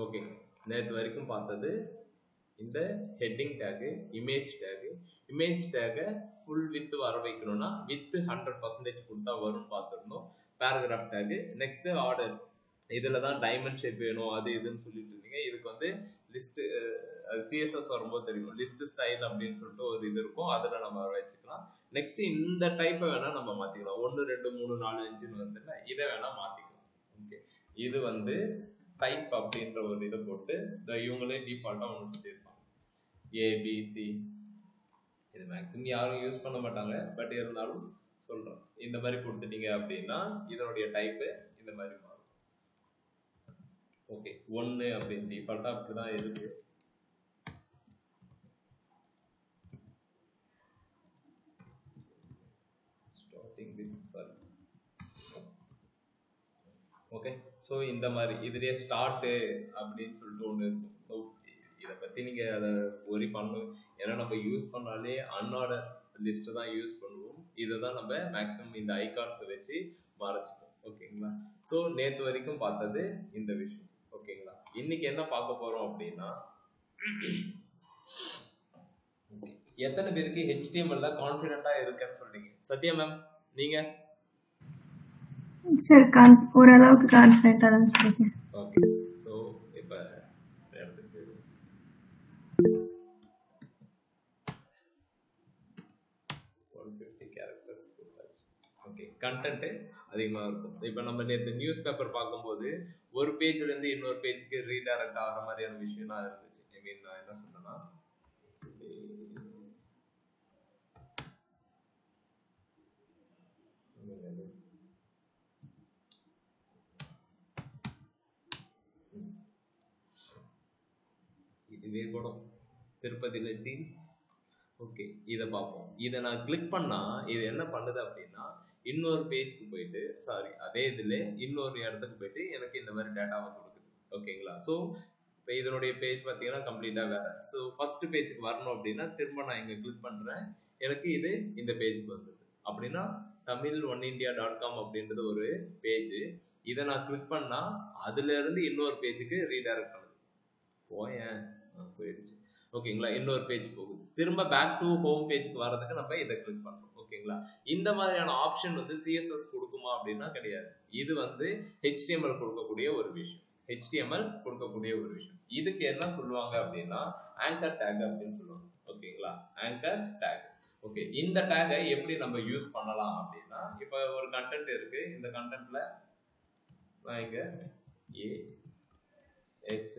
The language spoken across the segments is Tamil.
ஓகே நேற்று வரைக்கும் பார்த்தது இந்த heading tag image tag image டேகை ஃபுல் வித் வர வைக்கணும்னா வித் ஹண்ட்ரட் பர்சன்டேஜ் கொடுத்தா வரும்னு பார்த்துருந்தோம் பேராகிராஃப் டேகு நெக்ஸ்ட் ஆர்டர் இதில் தான் டைமண்ட் ஷேப் வேணும் அது இதுன்னு சொல்லிட்டு இருந்தீங்க இதுக்கு வந்து லிஸ்ட்டு அது சிஎஸ்எஸ் வரும்போது தெரியும் லிஸ்ட் ஸ்டைல் அப்படின்னு சொல்லிட்டு ஒரு இது இருக்கும் அதில் நம்ம வச்சுக்கலாம் நெக்ஸ்ட் இந்த டைப்பை வேணால் நம்ம மாற்றிக்கலாம் ஒன்று ரெண்டு மூணு நாலு அஞ்சுன்னு வந்துல இதை வேணால் மாற்றிக்கலாம் ஓகே இது வந்து டைப் அப்படின்ற ஒரு இதை போட்டு இந்த இவங்களே டிஃபால்ட்டாக ஒன்று சொல்லியிருப்பாங்க ஏபிசி இது மேக்ஸிமம் யாரும் யூஸ் பண்ண மாட்டாங்க பட் இருந்தாலும் சொல்கிறேன் இந்த மாதிரி கொடுத்துட்டீங்க அப்படின்னா இதனுடைய டைப்பு இந்த மாதிரி மாறும் ஓகே ஒன்று அப்படின்னு டிஃபால்ட்டாக அப்படி தான் இருக்கு starting with sorry okay so இந்த மாதிரி இதுலேயே ஸ்டார்ட்டு அப்படின்னு சொல்லிட்டு ஒன்று இருக்கும் ஸோ இதை பற்றி நீங்கள் அதை ஒரி பண்ணணும் ஏன்னா நம்ம யூஸ் பண்ணாலே அன்னார்டர் லிஸ்ட்டு தான் யூஸ் பண்ணுவோம் இதை தான் நம்ம மேக்ஸிமம் இந்த ஐகான்ஸை வச்சு மறைச்சிப்போம் ஓகேங்களா ஸோ நேற்று வரைக்கும் பார்த்தது இந்த விஷயம் ஓகேங்களா இன்னைக்கு என்ன பார்க்க போகிறோம் அப்படின்னா எத்தனை பேருக்கு ஹெச்டிஎம்எல்ல கான்ஃபிடென்ட்டாக இருக்குன்னு சொல்றீங்க சத்யா மேம் நீங்கள் சார் கான் ஓரளவுக்கு கான்ஃபிடென்ட்டாக தான் சார் இருக்கேன் ஓகே ஸோ இப்போ இடத்துக்கு போயிடுவோம். ஒன் ஃபிஃப்டி கேரக்டர்ஸ் கொடுத்தாச்சு ஓகே கண்டென்ட்டு அதிகமாக இருக்கும் இப்போ நம்ம நேற்று நியூஸ் பேப்பர் பார்க்கும்போது ஒரு பேஜ்லேருந்து இன்னொரு பேஜுக்கு ரீடைரக்ட் ஆகிற மாதிரியான விஷயம்லாம் இருந்துச்சு ஐ மீன் நான் என்ன சொன்னேன்னா இதுவே கூட திருப்பதி லட்டி ஓகே இதை பார்ப்போம் இதை நான் கிளிக் பண்ணா இது என்ன பண்ணுது அப்படின்னா இன்னொரு பேஜ்க்கு போயிட்டு சாரி அதே இதில் இன்னொரு இடத்துக்கு போயிட்டு எனக்கு இந்த மாதிரி டேட்டாவை கொடுக்குது ஓகேங்களா ஸோ இப்போ இதனுடைய பேஜ் பார்த்தீங்கன்னா கம்ப்ளீட்டாக வேறு ஸோ ஃபர்ஸ்ட் பேஜுக்கு வரணும் அப்படின்னா திரும்ப நான் இங்கே கிளிக் பண்ணுறேன் எனக்கு இது இந்த பேஜுக்கு வந்தது அப்படின்னா Tamil one India dot com அப்படின்றது ஒரு பேஜ் இதை நான் கிளிக் பண்ணால் அதுலேருந்து இன்னொரு பேஜுக்கு ரீடைரக்ட் பண்ணுது போயேன் ஆ, போயிடுச்சு ஓகேங்களா இன்னொரு பேஜ் போகுது திரும்ப பேக் டு ஹோம் பேஜ்க்கு வரதுக்கு நம்ம இதை கிளிக் பண்ணுறோம் ஓகேங்களா இந்த மாதிரியான ஆப்ஷன் வந்து சிஎஸ்எஸ் கொடுக்குமா அப்படின்னா கிடையாது இது வந்து HTML கொடுக்கக்கூடிய ஒரு விஷயம் HTML கொடுக்கக்கூடிய ஒரு விஷயம் இதுக்கு என்ன சொல்லுவாங்க அப்படின்னா ஆங்கர் டேக் அப்படின்னு சொல்லுவாங்க ஓகேங்களா ஆங்கர் டேக் ஓகே இந்த டேகை எப்படி நம்ம யூஸ் பண்ணலாம் அப்படின்னா இப்போ ஒரு கண்டென்ட் இருக்கு இந்த கண்டென்ட்ல நான் இங்க ஏ ஹெச்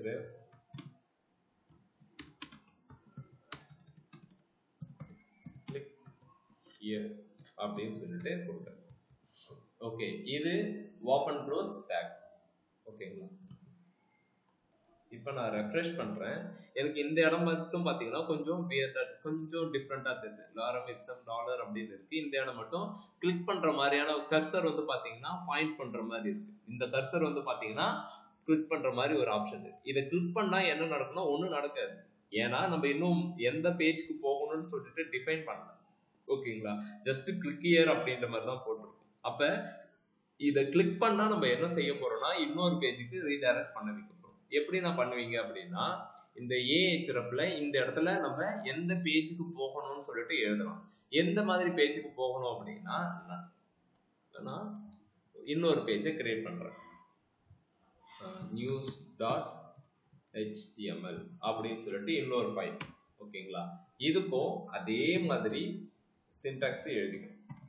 கிளிக் இயர் அப்படின்னு சொல்லிட்டு கொடுக்குறேன் ஓகே இது ஓப்பன் க்ளோஸ் டேக் ஓகேங்களா இப்போ நான் ரெஃப்ரெஷ் பண்ணுறேன் எனக்கு இந்த இடம் மட்டும் பார்த்தீங்கன்னா கொஞ்சம் weird-ஆ- கொஞ்சம் டிஃப்ரெண்ட்டாக தெரியுது லாரம் எப்சம் டாலர் அப்படின்னு இருக்கு இந்த இடம் மட்டும் கிளிக் பண்ணுற மாதிரியான கர்சர் வந்து பார்த்தீங்கன்னா பாயிண்ட் பண்ணுற மாதிரி இருக்கு இந்த கர்சர் வந்து பார்த்தீங்கன்னா கிளிக் பண்ணுற மாதிரி ஒரு ஆப்ஷன் இருக்கு இதை கிளிக் பண்ணால் என்ன நடக்கும்னா ஒன்றும் நடக்காது ஏன்னா நம்ம இன்னும் எந்த பேஜ்க்கு போகணும்னு சொல்லிட்டு டிஃபைன் பண்ணல ஓகேங்களா ஜஸ்ட் கிளிக் இயர் அப்படின்ற மாதிரி தான் போட்டிருக்கோம் அப்போ இதை கிளிக் பண்ணா நம்ம என்ன செய்ய போறோம்னா இன்னொரு பேஜுக்கு ரீடைரக்ட் பண்ண வைக்க போறோம் எப்படி நான் பண்ணுவீங்க அப்படின்னா இந்த ஏஹெச்எஃப்ல இந்த இடத்துல நம்ம எந்த பேஜுக்கு போகணும்னு சொல்லிட்டு எழுதலாம் எந்த மாதிரி பேஜுக்கு போகணும் அப்படின்னா நான் நான் இன்னொரு பேஜை கிரியேட் பண்றேன் நியூஸ் டாட் ஹெச்டிஎம்எல் அப்படின்னு சொல்லிட்டு இன்னொரு ஃபைல் ஓகேங்களா இதுக்கும் அதே மாதிரி சின்டாக்ஸ் எழுதிக்கணும்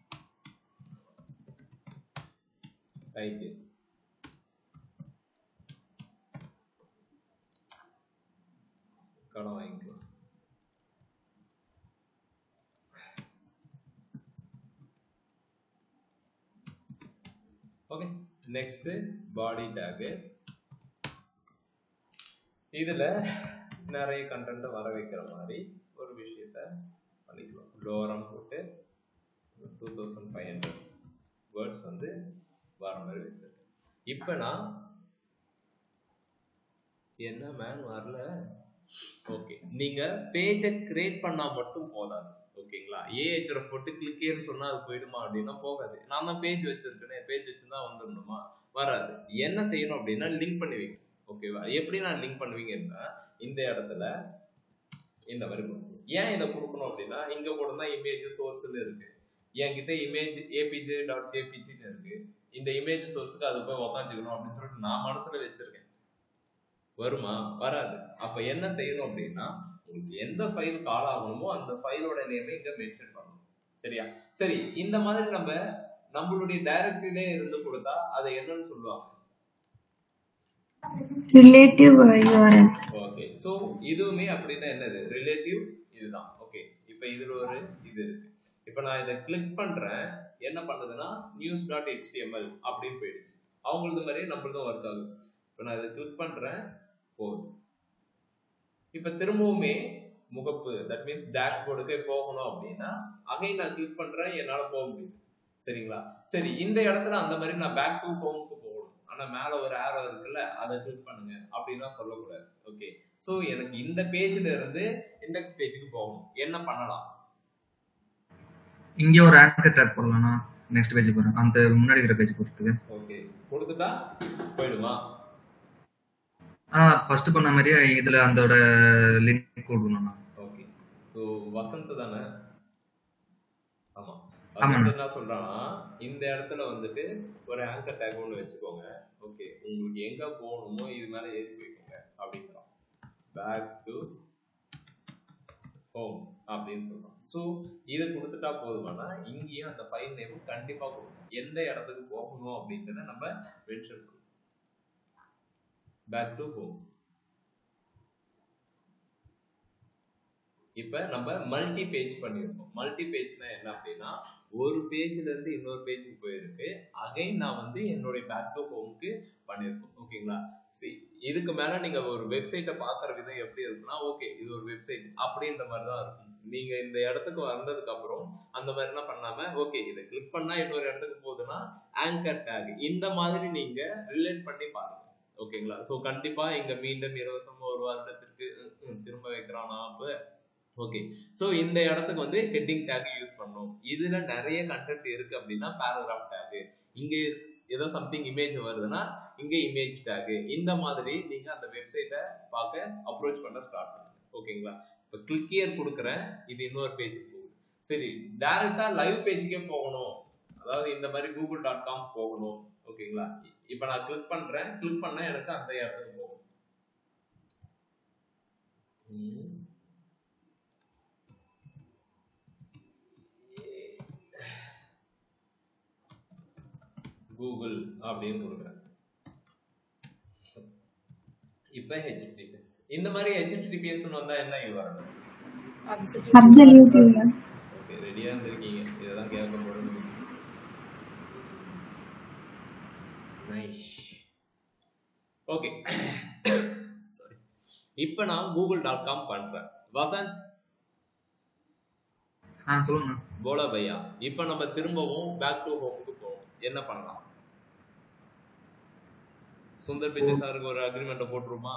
ரைட்டு கடன் வாங்கிக்கலாம் ஓகே நெக்ஸ்ட் பாடி டேகு இதுல நிறைய கண்டென்ட்டை வர வைக்கிற மாதிரி ஒரு விஷயத்த பண்ணிக்கலாம் லோரம் போட்டு two thousand five hundred words வந்து வர மாதிரி வச்சிருக்கேன் இப்போ நான் என்ன மேன் வரல ஓகே நீங்க பேஜை கிரியேட் பண்ணா மட்டும் போதாது ஓகேங்களா ஏஹெச்எஃப் போட்டு கிளிக்கேன்னு சொன்னா அது போயிடுமா அப்படின்னா போகாது நான் தான் பேஜ் வச்சிருக்கேனே பேஜ் வச்சிருந்தா வந்துடணுமா வராது என்ன செய்யணும் அப்படின்னா லிங்க் பண்ணி வைக்கணும் ஓகேவா எப்படி நான் லிங்க் பண்ணுவீங்கன்னா இந்த இடத்துல இந்த மாதிரி கொடுக்கணும் ஏன் இதை கொடுக்கணும் அப்படின்னா இங்க கூட தான் இமேஜ் சோர்ஸ்ல இருக்கு என்கிட்ட இமேஜ் ஏபிஜே டாட் ஜேபிஜின்னு இருக்கு இந்த இமேஜ் சோர்ஸுக்கு அது போய் உக்காந்துக்கணும் அப்படின்னு சொல்லிட்டு நான் மனசுல வச்சிருக்கேன் வருமா வராது அப்ப என்ன செய்யணும் அப்படின்னா உங்களுக்கு எந்த ஃபைல் கால் ஆகணுமோ அந்த ஃபைலோட நேமை இங்க மென்ஷன் பண்ணணும் சரியா சரி இந்த மாதிரி நம்ம நம்மளுடைய டைரக்டரியிலே இருந்து கொடுத்தா அதை என்னன்னு சொல்லுவாங்க ரிலேட்டிவ் யூஆர்எல் ஓகே ஸோ இதுவுமே அப்படின்னா என்னது ரிலேட்டிவ் இதுதான் ஓகே இப்போ இதுல ஒரு இது இருக்கு இப்போ நான் இதை கிளிக் பண்றேன் என்ன பண்ணுதுன்னா நியூஸ் டாட் ஹெச்டிஎம்எல் அப்படின்னு போயிடுச்சு அவங்களது மாதிரியே நம்மளதும் ஒர்க் ஆகுது இப்போ நான் இதை கிளிக் பண்றேன் போகுது இப்போ திரும்பவுமே முகப்பு தட் மீன்ஸ் டேஷ்போர்டுக்கே போகணும் அப்படின்னா அகைன் நான் கிளிக் பண்றேன் என்னால போக முடியுது சரிங்களா சரி இந்த இடத்துல அந்த மாதிரி நான் பேக் டு ஹோமுக்கு போகணும் ஆனா மேல ஒரு ஆரோ இருக்குல்ல அதை கிளிக் பண்ணுங்க அப்படின்னா சொல்லக்கூடாது ஓகே ஸோ எனக்கு இந்த பேஜ்ல இருந்து இண்டெக்ஸ் பேஜுக்கு போகணும் என்ன பண்ணலாம் இங்க ஒரு ஆங்கர் டேக் போடலாம்னா நெக்ஸ்ட் பேஜ் போறேன் அந்த முன்னாடி இருக்கிற பேஜ் பொறுத்துக்கு ஓகே கொடுத்துட்டா போயிடுமா ஆ ஃபர்ஸ்ட் பண்ண மாதிரியே இதுல அதோட லிங்க் கொடுக்கணும் ஓகே ஸோ வசந்த் தானே ஆமா ஆமா. வசந்த் என்ன சொல்றான்னா இந்த இடத்துல வந்துட்டு ஒரு ஆங்கர் டேக் ஒன்று வச்சுக்கோங்க ஓகே உங்களுக்கு எங்க போகணுமோ இது மேல ஏறி போய்க்கோங்க அப்படிங்கிறான் பேக் டு ஹோம் அப்படின்னு சொல்றான் ஸோ இதை கொடுத்துட்டா போதுமானா இங்கேயும் அந்த ஃபைல் நேம் கண்டிப்பா கொடுக்கணும் எந்த இடத்துக்கு போகணும் அப்படின்றத நம்ம மென்ஷன் பண்ணணும் பேக் டு ஹோம் இப்ப நம்ம மல்டி பேஜ் பண்ணியிருக்கோம் மல்டி பேஜ்னா என்ன அப்படின்னா ஒரு பேஜ்ல இருந்து இன்னொரு பேஜுக்கு போயிருக்கு அகைன் நான் வந்து என்னுடைய பேக் டு ஹோமுக்கு பண்ணியிருக்கோம் ஓகேங்களா சரி இதுக்கு மேல நீங்க ஒரு வெப்சைட்டை பாக்குற விதம் எப்படி இருக்குன்னா ஓகே இது ஒரு வெப்சைட் அப்படின்ற மாதிரி தான் இருக்கும் நீங்க இந்த இடத்துக்கு வந்ததுக்கு அப்புறம் அந்த மாதிரிலாம் பண்ணாம ஓகே இதை கிளிக் பண்ணா இன்னொரு இடத்துக்கு போகுதுன்னா ஆங்கர் டேக் இந்த மாதிரி நீங்க ரிலேட் பண்ணி பாருங்க ஓகேங்களா ஸோ கண்டிப்பா இங்க மீண்டும் இலவசமா ஒரு வருடத்திற்கு ம், திரும்ப வைக்கிறானா அப்ப ஓகே ஸோ இந்த இடத்துக்கு வந்து ஹெட்டிங் டேக் யூஸ் பண்ணணும் இதுல நிறைய கண்டென்ட் இருக்கு அப்படின்னா பேராகிராஃப் டேக் இங்க ஏதோ சம்திங் இமேஜ் வருதுன்னா இங்க இமேஜ் டேக் இந்த மாதிரி நீங்க அந்த வெப்சைட்டை பார்க்க அப்ரோச் பண்ண ஸ்டார்ட் பண்ணுங்க ஓகேங்களா இப்போ கிளிக் இயர் கொடுக்குறேன் இது இன்னொரு பேஜுக்கு போகுது சரி டைரக்டா லைவ் பேஜுக்கே போகணும் அதாவது இந்த மாதிரி கூகுள் டாட் காம் போகணும் ஓகேங்களா இப்போ நான் கிளிக் பண்றேன் கிளிக் பண்ணா எனக்கு அந்த இடத்துக்கு போகும் ம். கூகுள் அப்படின்னு கொடுக்குறேன் இப்போ ஹெச்டிடிபிஎஸ் இந்த மாதிரி ஹெச்டிடிபிஎஸ் வந்தா என்ன யூஆர்எல் அப்சல்யூட் யூஆர்எல் ஓகே ரெடியா இருந்திருக்கீங்க இதெல்லாம் கேட்க போறது நைஸ் ஓகே சாரி இப்போ நான் கூகுள் டாட் காம் பண்றேன் வசந்த் ஆ சொல்லுங்க போலா பையா இப்போ நம்ம திரும்பவும் பேக் டு ஹோமுக்கு போவோம் என்ன பண்ணலாம் சுந்தர் பிச்சை சாருக்கு ஒரு அக்ரிமெண்ட்டை போட்டுருமா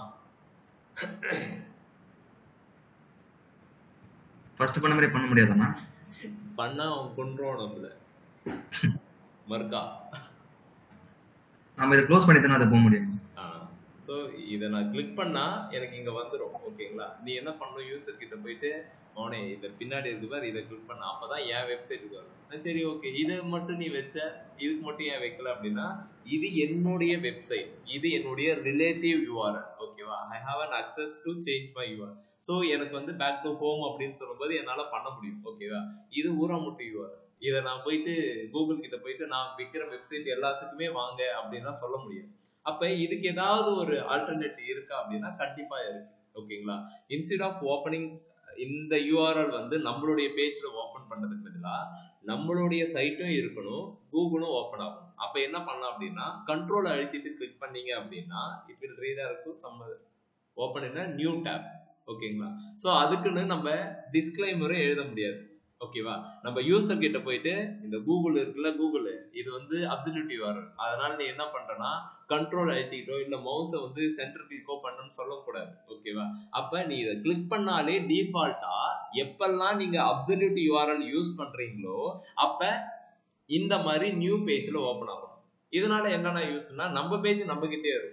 ஃபர்ஸ்ட் பண்ண மாதிரி பண்ண முடியாதாண்ணா பண்ணா அவன் கொண்டுருவான் நம்மள மர்க்கா நம்ம இதை க்ளோஸ் பண்ணி தானே அதை போக முடியும் ஸோ இதை நான் கிளிக் பண்ணா எனக்கு இங்க வந்துடும் ஓகேங்களா நீ என்ன பண்ணணும் யூசர் கிட்ட போயிட்டு அவனே இதை பின்னாடி இருக்கு பாரு இதை கிளிக் பண்ண அப்பதான் என் வெப்சைட்டுக்கு வரும் அஹ் சரி ஓகே இதை மட்டும் நீ வச்ச இதுக்கு மட்டும் ஏன் வைக்கல அப்படின்னா இது என்னுடைய வெப்சைட் இது என்னுடைய ரிலேட்டிவ் யூஆர்எல் ஓகேவா I have an access to change my UR so எனக்கு வந்து பேக் டு ஹோம் அப்படின்னு சொல்லும்போது என்னால் பண்ண முடியும் ஓகேவா இது ஊராமுட்டு யூஆர்எல் இதை நான் போயிட்டு கூகுள் கிட்ட போயிட்டு நான் விற்கிற வெப்சைட் எல்லாத்துக்குமே வாங்க அப்படின்னா சொல்ல முடியும் அப்ப இதுக்கு ஏதாவது ஒரு ஆல்டர்னேட் இருக்கா அப்படின்னா கண்டிப்பா இருக்கு ஓகேங்களா இன்ஸ்டெட் ஆஃப் ஓப்பனிங் இந்த யூஆர்எல் வந்து நம்மளுடைய பேஜ்ல ஓப்பன் பண்றதுக்கு பதிலா நம்மளுடைய சைட்டும் இருக்கணும் கூகுளும் ஓப்பன் ஆகும் அப்ப என்ன பண்ணலாம் அப்படின்னா கண்ட்ரோல் அழுத்திட்டு கிளிக் பண்ணீங்க அப்படின்னா இப்படி ரீடா இருக்கும் சம்ம ஓப்பன் நியூ டேப் ஓகேங்களா ஸோ அதுக்குன்னு நம்ம டிஸ்கிளைமரும் எழுத முடியாது ஓகேவா நம்ம யூசர் கிட்ட போயிட்டு இந்த கூகுள் இருக்குல்ல கூகுள் இது வந்து அப்சல்யூட் யூஆர்எல் அதனால நீ என்ன பண்றனா கண்ட்ரோல் அழுத்திட்டோ இல்ல மவுஸை வந்து சென்டர் கிளிக்கோ பண்ணுன்னு சொல்லக்கூடாது ஓகேவா அப்ப நீ இதை கிளிக் பண்ணாலே டிஃபால்ட்டா எப்பெல்லாம் நீங்க அப்சல்யூட் யூஆர்எல் யூஸ் பண்றீங்களோ அப்ப இந்த மாதிரி நியூ பேஜ்ல ஓப்பன் ஆகும் இதனால என்னென்ன யூஸ்னா நம்ம பேஜ் நம்ம கிட்டே இருக்கும்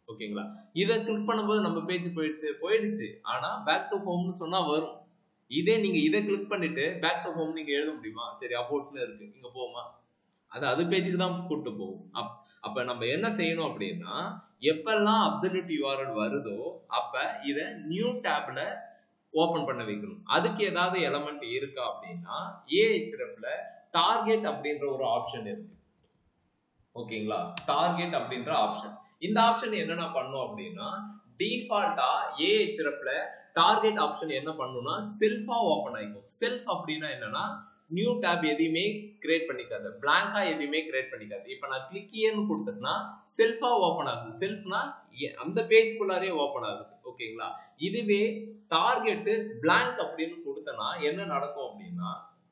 ஓகேங்களா இதை கிளிக் பண்ணும்போது நம்ம பேஜ் போயிடுச்சு போயிடுச்சு ஆனா பேக் டு ஹோம்னு சொன்னா வரும் இதே நீங்க இதை கிளிக் பண்ணிட்டு பேக் டு ஹோம் நீங்க எழுத முடியுமா சரி அபோட்னு இருக்கு இங்க போமா அது அது பேஜுக்கு தான் கூட்டு போகும் அப் அப்ப நம்ம என்ன செய்யணும் அப்படின்னா எப்பெல்லாம் அப்சல்யூட் யூஆர்எல் வருதோ அப்ப இத நியூ டேப்ல ஓபன் பண்ண வைக்கணும் அதுக்கு ஏதாவது எலமெண்ட் இருக்கா அப்படின்னா ஏஹெச்எஃப்ல டார்கெட் அப்படின்ற ஒரு ஆப்ஷன் இருக்கு ஓகேங்களா டார்கெட் அப்படின்ற ஆப்ஷன் இந்த ஆப்ஷன் என்னென்ன பண்ணும் அப்படின்னா டிஃபால்ட்டா ஏஹெச்எஃப்ல டார்கெட் ஆப்ஷன் என்ன பண்ணும்னா செல்ஃபா ஓபன் ஆயிக்கும் செல்ஃப் அப்படின்னா என்னன்னா நியூ டேப் எதையுமே கிரியேட் பண்ணிக்காது பிளாங்கா எதையுமே கிரியேட் பண்ணிக்காது இப்போ நான் கிளிக் ஏன்னு கொடுத்துட்டேன்னா செல்ஃபா ஓப்பன் ஆகுது செல்ஃப்னா அந்த பேஜ்குள்ளாரே ஓப்பன் ஆகுது ஓகேங்களா இதுவே டார்கெட் பிளாங்க் அப்படின்னு கொடுத்தனா என்ன நடக்கும் அப்படின்னா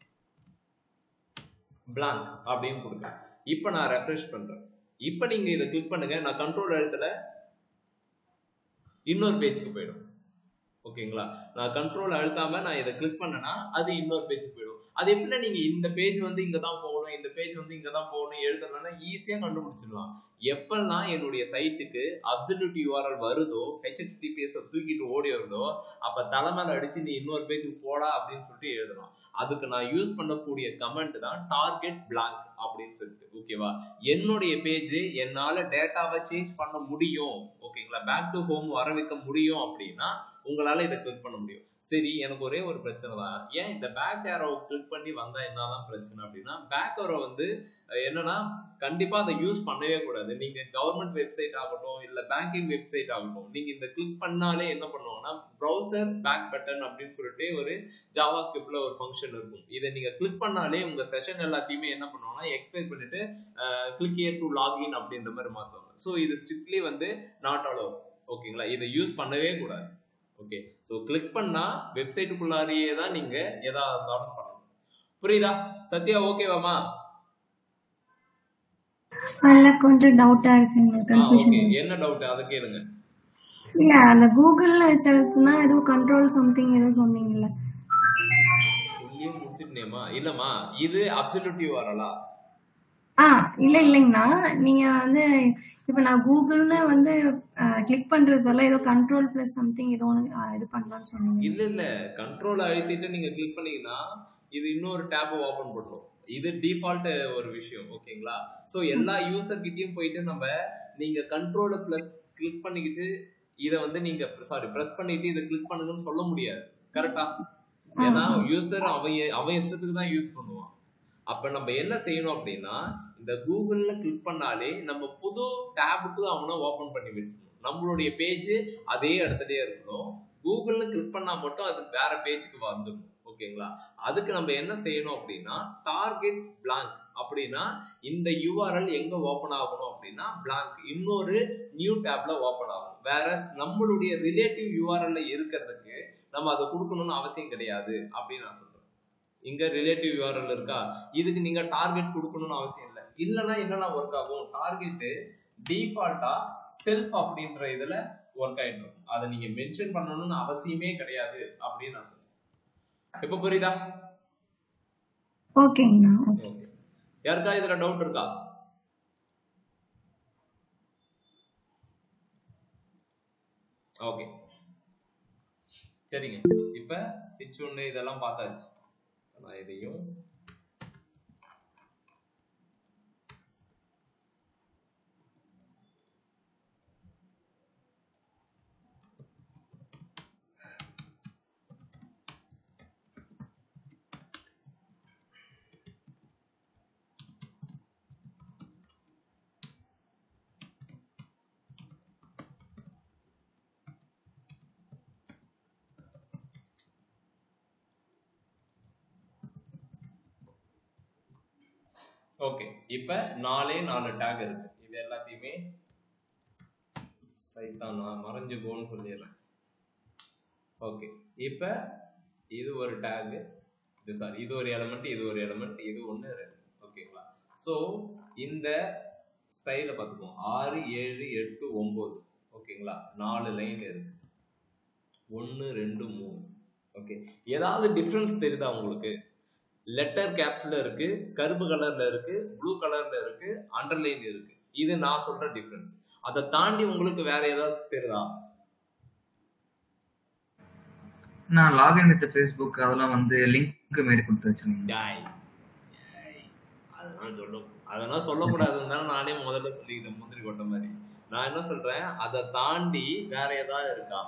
பிளாங்க் அப்படின்னு கொடுக்குறேன் இப்போ நான் ரெஃப்ரெஷ் பண்றேன் இப்போ நீங்க இதை கிளிக் பண்ணுங்க நான் கண்ட்ரோல் எழுத்துல இன்னொரு பேஜ்க்கு போயிடும் ஓகேங்களா நான் கண்ட்ரோல் அழுத்தாம நான் இதை கிளிக் பண்ணேன்னா அது இன்னொரு பேஜுக்கு போயிடும் அது எப்படின்னா நீங்க இந்த பேஜ் வந்து இங்க தான் போகணும் இந்த பேஜ் வந்து இங்க தான் போகணும் எழுதணும்னா ஈஸியா கண்டுபிடிச்சிடலாம் எப்பெல்லாம் என்னுடைய சைட்டுக்கு அப்சல்யூட் யூஆர்எல் வருதோ ஹெச்டிபிஎஸ் தூக்கிட்டு ஓடி வருதோ அப்ப தலைமையில அடிச்சு நீ இன்னொரு பேஜுக்கு போடா அப்படின்னு சொல்லிட்டு எழுதலாம் அதுக்கு நான் யூஸ் பண்ணக்கூடிய கமெண்ட் தான் டார்கெட் பிளாங்க் அப்படின்னு சொல்லிட்டு ஓகேவா என்னுடைய பேஜ் என்னால டேட்டாவை சேஞ்ச் பண்ண முடியும் ஓகேங்களா பேக் டு ஹோம் வர வைக்க முடியும் அப்படின்னா உங்களால இதை கிளிக் பண்ண முடியும் சரி எனக்கு ஒரே ஒரு பிரச்சனை தான் ஏன் இந்த பேக் ஏரோ கிளிக் பண்ணி வந்தா என்னதான் பிரச்சனை அப்படின்னா பேக் ஏரோ வந்து என்னன்னா கண்டிப்பா அதை யூஸ் பண்ணவே கூடாது நீங்க கவர்மெண்ட் வெப்சைட் ஆகட்டும் இல்ல பேங்கிங் வெப்சைட் ஆகட்டும் நீங்க இந்த கிளிக் பண்ணாலே என்ன பண்ணுவாங்கன்னா ப்ரௌசர் பேக் பட்டன் அப்படின்னு சொல்லிட்டு ஒரு ஜாவா ஸ்கிரிப்ட்ல ஒரு ஃபங்க்ஷன் இருக்கும் இதை நீங்க கிளிக் பண்ணாலே உங்க செஷன் எல்லாத்தையுமே என்ன பண்ணுவாங்கன்னா எக்ஸ்பெக்ட் பண்ணிட்டு கிளிக் இயர் டு லாகின் அப்படின்ற மாதிரி மாத்துவாங்க ஸோ இது ஸ்ட்ரிக்ட்லி வந்து நாட் அலோ ஓகேங்களா இதை யூஸ் பண்ணவே கூடாது ஓகே ஸோ கிளிக் பண்ணா வெப்சைட்டுக்குள்ளாரியே தான் நீங்க எதா இருந்தாலும் பண்ணணும் புரியுதா சத்யா ஓகேவாமா இல்ல கொஞ்சம் டவுட்டா இருக்குங்க ஆ கன்ஃபியூஷன் ஓகே என்ன டவுட் அதை கேளுங்க இல்ல அந்த கூகுள்ல வச்சதுன்னா ஏதோ கண்ட்ரோல் சம்திங் ஏதோ சொன்னீங்கல்ல சொல்லியே முடிச்சிட்டேமா இல்லம்மா இது அப்சல்யூட் யூஆர்எலா ஆ இல்ல இல்லைங்கண்ணா நீங்க வந்து இப்ப நான் கூகுள்னு வந்து கிளிக் பண்றது பதிலா ஏதோ கண்ட்ரோல் பிளஸ் சம்திங் ஏதோ ஒண்ணு, ஆ, இது பண்ணலாம்னு சொன்னீங்க இல்ல இல்ல கண்ட்ரோல் அழுத்திட்டு நீங்க கிளிக் பண்ணீங்கன்னா இது இன்னொரு டேப் ஓபன் பண்ணும் இது டிஃபால்ட் ஒரு விஷயம் ஓகேங்களா சோ எல்லா யூசர் கிட்டயும் போயிட்டு நம்ம நீங்க கண்ட்ரோல் பிளஸ் கிளிக் பண்ணிக்கிட்டு இத வந்து நீங்க சாரி பிரஸ் பண்ணிட்டு இதை கிளிக் பண்ணுங்கன்னு சொல்ல முடியாது கரெக்டா ஏன்னா யூசர் அவன் அவன் இஷ்டத்துக்கு தான் யூஸ் பண்ணுவான் அப்ப நம்ம என்ன செய்யணும் அப்படின்னா இந்த கூகுள்ல கிளிக் பண்ணாலே நம்ம புது டேபுக்கு அவனை ஓபன் பண்ணி விட்டுணும் நம்மளுடைய பேஜ் அதே இடத்துலயே இருக்கணும் கூகுள்னு கிளிக் பண்ணா மட்டும் அது வேற பேஜுக்கு வந்துடும் ஓகேங்களா அதுக்கு நம்ம என்ன செய்யணும் அப்படின்னா டார்கெட் பிளாங்க் அப்படின்னா இந்த யூஆர்எல் எங்க ஓபன் ஆகணும் அப்படின்னா பிளாங்க் இன்னொரு நியூ டேப்ல ஓபன் ஆகும் வேற நம்மளுடைய ரிலேட்டிவ் யூஆர்எல்ல இருக்கிறதுக்கு நம்ம அதை கொடுக்கணும்னு அவசியம் கிடையாது அப்படின்னு நான் சொல்றேன் இங்க ரிலேட்டிவ் யூஆர்எல் இருக்கா இதுக்கு நீங்க டார்கெட் கொடுக்கணும்னு அவசியம் இல்லை இல்லைன்னா என்னென்ன ஒர்க் ஆகும் டார்கெட் டிஃபால்ட்டா செல்ஃப் அப்படின்ற இதுல ஒர்க் ஆயிட்டு இருக்கும் அதை நீங்க மென்ஷன் பண்ணணும்னு அவசியமே கிடையாது அப்படின்னு நான் சொல்றேன் இப்ப புரியுதா ஓகேங்கண்ணா ஓகே ஓகே யாருக்கா இதுல டவுட் இருக்கா ஓகே சரிங்க இப்ப பிச் ஒன்று இதெல்லாம் பார்த்தாச்சு நான் இதையும் ஓகே இப்ப நாலே நாலு டேக் இருக்கு இது எல்லாத்தையுமே சைத்தான் நான் மறைஞ்சு போன்னு சொல்லிடுறேன் ஓகே இப்ப இது ஒரு டேக் இது சாரி இது ஒரு எலமெண்ட் இது ஒரு எலமெண்ட் இது ஒன்று ரெண்டு ஓகேங்களா ஸோ இந்த ஸ்டைலை பார்த்துக்குவோம் ஆறு ஏழு எட்டு ஒம்பது ஓகேங்களா நாலு லைன் இருக்கு ஒன்று ரெண்டு மூணு ஓகே ஏதாவது டிஃப்ரென்ஸ் தெரியுதா உங்களுக்கு லெட்டர் கேப்ஸ்ல இருக்கு கருப்பு கலர்ல இருக்கு ப்ளூ கலர்ல இருக்கு அண்டர்லைன் இருக்கு இது நான் சொல்ற டிஃபரன்ஸ் அதை தாண்டி உங்களுக்கு வேற ஏதாவது தெரியுதா நான் லாகின் வித் ஃபேஸ்புக் அதெல்லாம் வந்து லிங்க் மாரி கொடுத்து வச்சிருந்தேன் டாய் டாய். அதெல்லாம் சொல்ல அதெல்லாம் சொல்லக்கூடாதுன்னு தானே நானே முதல்ல சொல்லிக்கிட்டேன் முந்திரி கொட்ட மாதிரி நான் என்ன சொல்றேன் அதை தாண்டி வேற ஏதாவது இருக்கா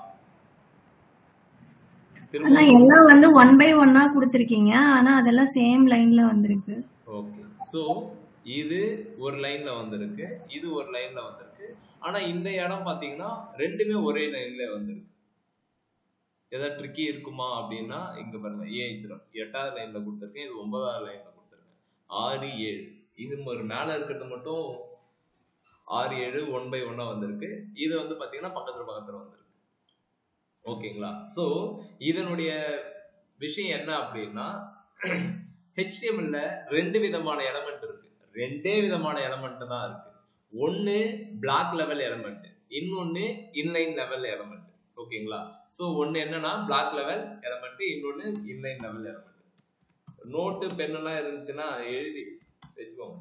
ஆனா திரும்ப எல்லாம் வந்து ஒன் பை ஒன்னா கொடுத்துருக்கீங்க ஆனா அதெல்லாம் சேம் லைன்ல வந்திருக்கு ஓகே ஸோ இது ஒரு லைன்ல வந்திருக்கு இது ஒரு லைன்ல வந்திருக்கு ஆனா இந்த இடம் பாத்தீங்கன்னா ரெண்டுமே ஒரே லைன்ல வந்திருக்கு ஏதாவது ட்ரிக்கி இருக்குமா அப்படின்னா இங்க பாருங்க ஏஹெச்ரம் எட்டாவது லைன்ல கொடுத்துருக்கேன் இது ஒன்பதாவது லைன்ல கொடுத்துருக்கேன் ஆறு ஏழு இது ஒரு மேல இருக்கிறது மட்டும் ஆறு ஏழு ஒன் பை ஒன்னா வந்திருக்கு இது வந்து பாத்தீங்கன்னா பக்கத்துல பக்கத்துல வந்திருக்கு ஓகேங்களா ஸோ இதனுடைய விஷயம் என்ன அப்படின்னா ஹெச்டிஎம்எல்ல ரெண்டு விதமான எலமெண்ட் இருக்கு ரெண்டே விதமான எலமெண்ட் தான் இருக்கு ஒன்னு பிளாக் லெவல் எலமெண்ட் இன்னொன்னு இன்லைன் லெவல் எலமெண்ட் ஓகேங்களா ஸோ ஒன்னு என்னன்னா பிளாக் லெவல் எலமெண்ட் இன்னொன்னு inline level element note pen எல்லாம் இருந்துச்சுன்னா எழுதி வச்சுக்கோங்க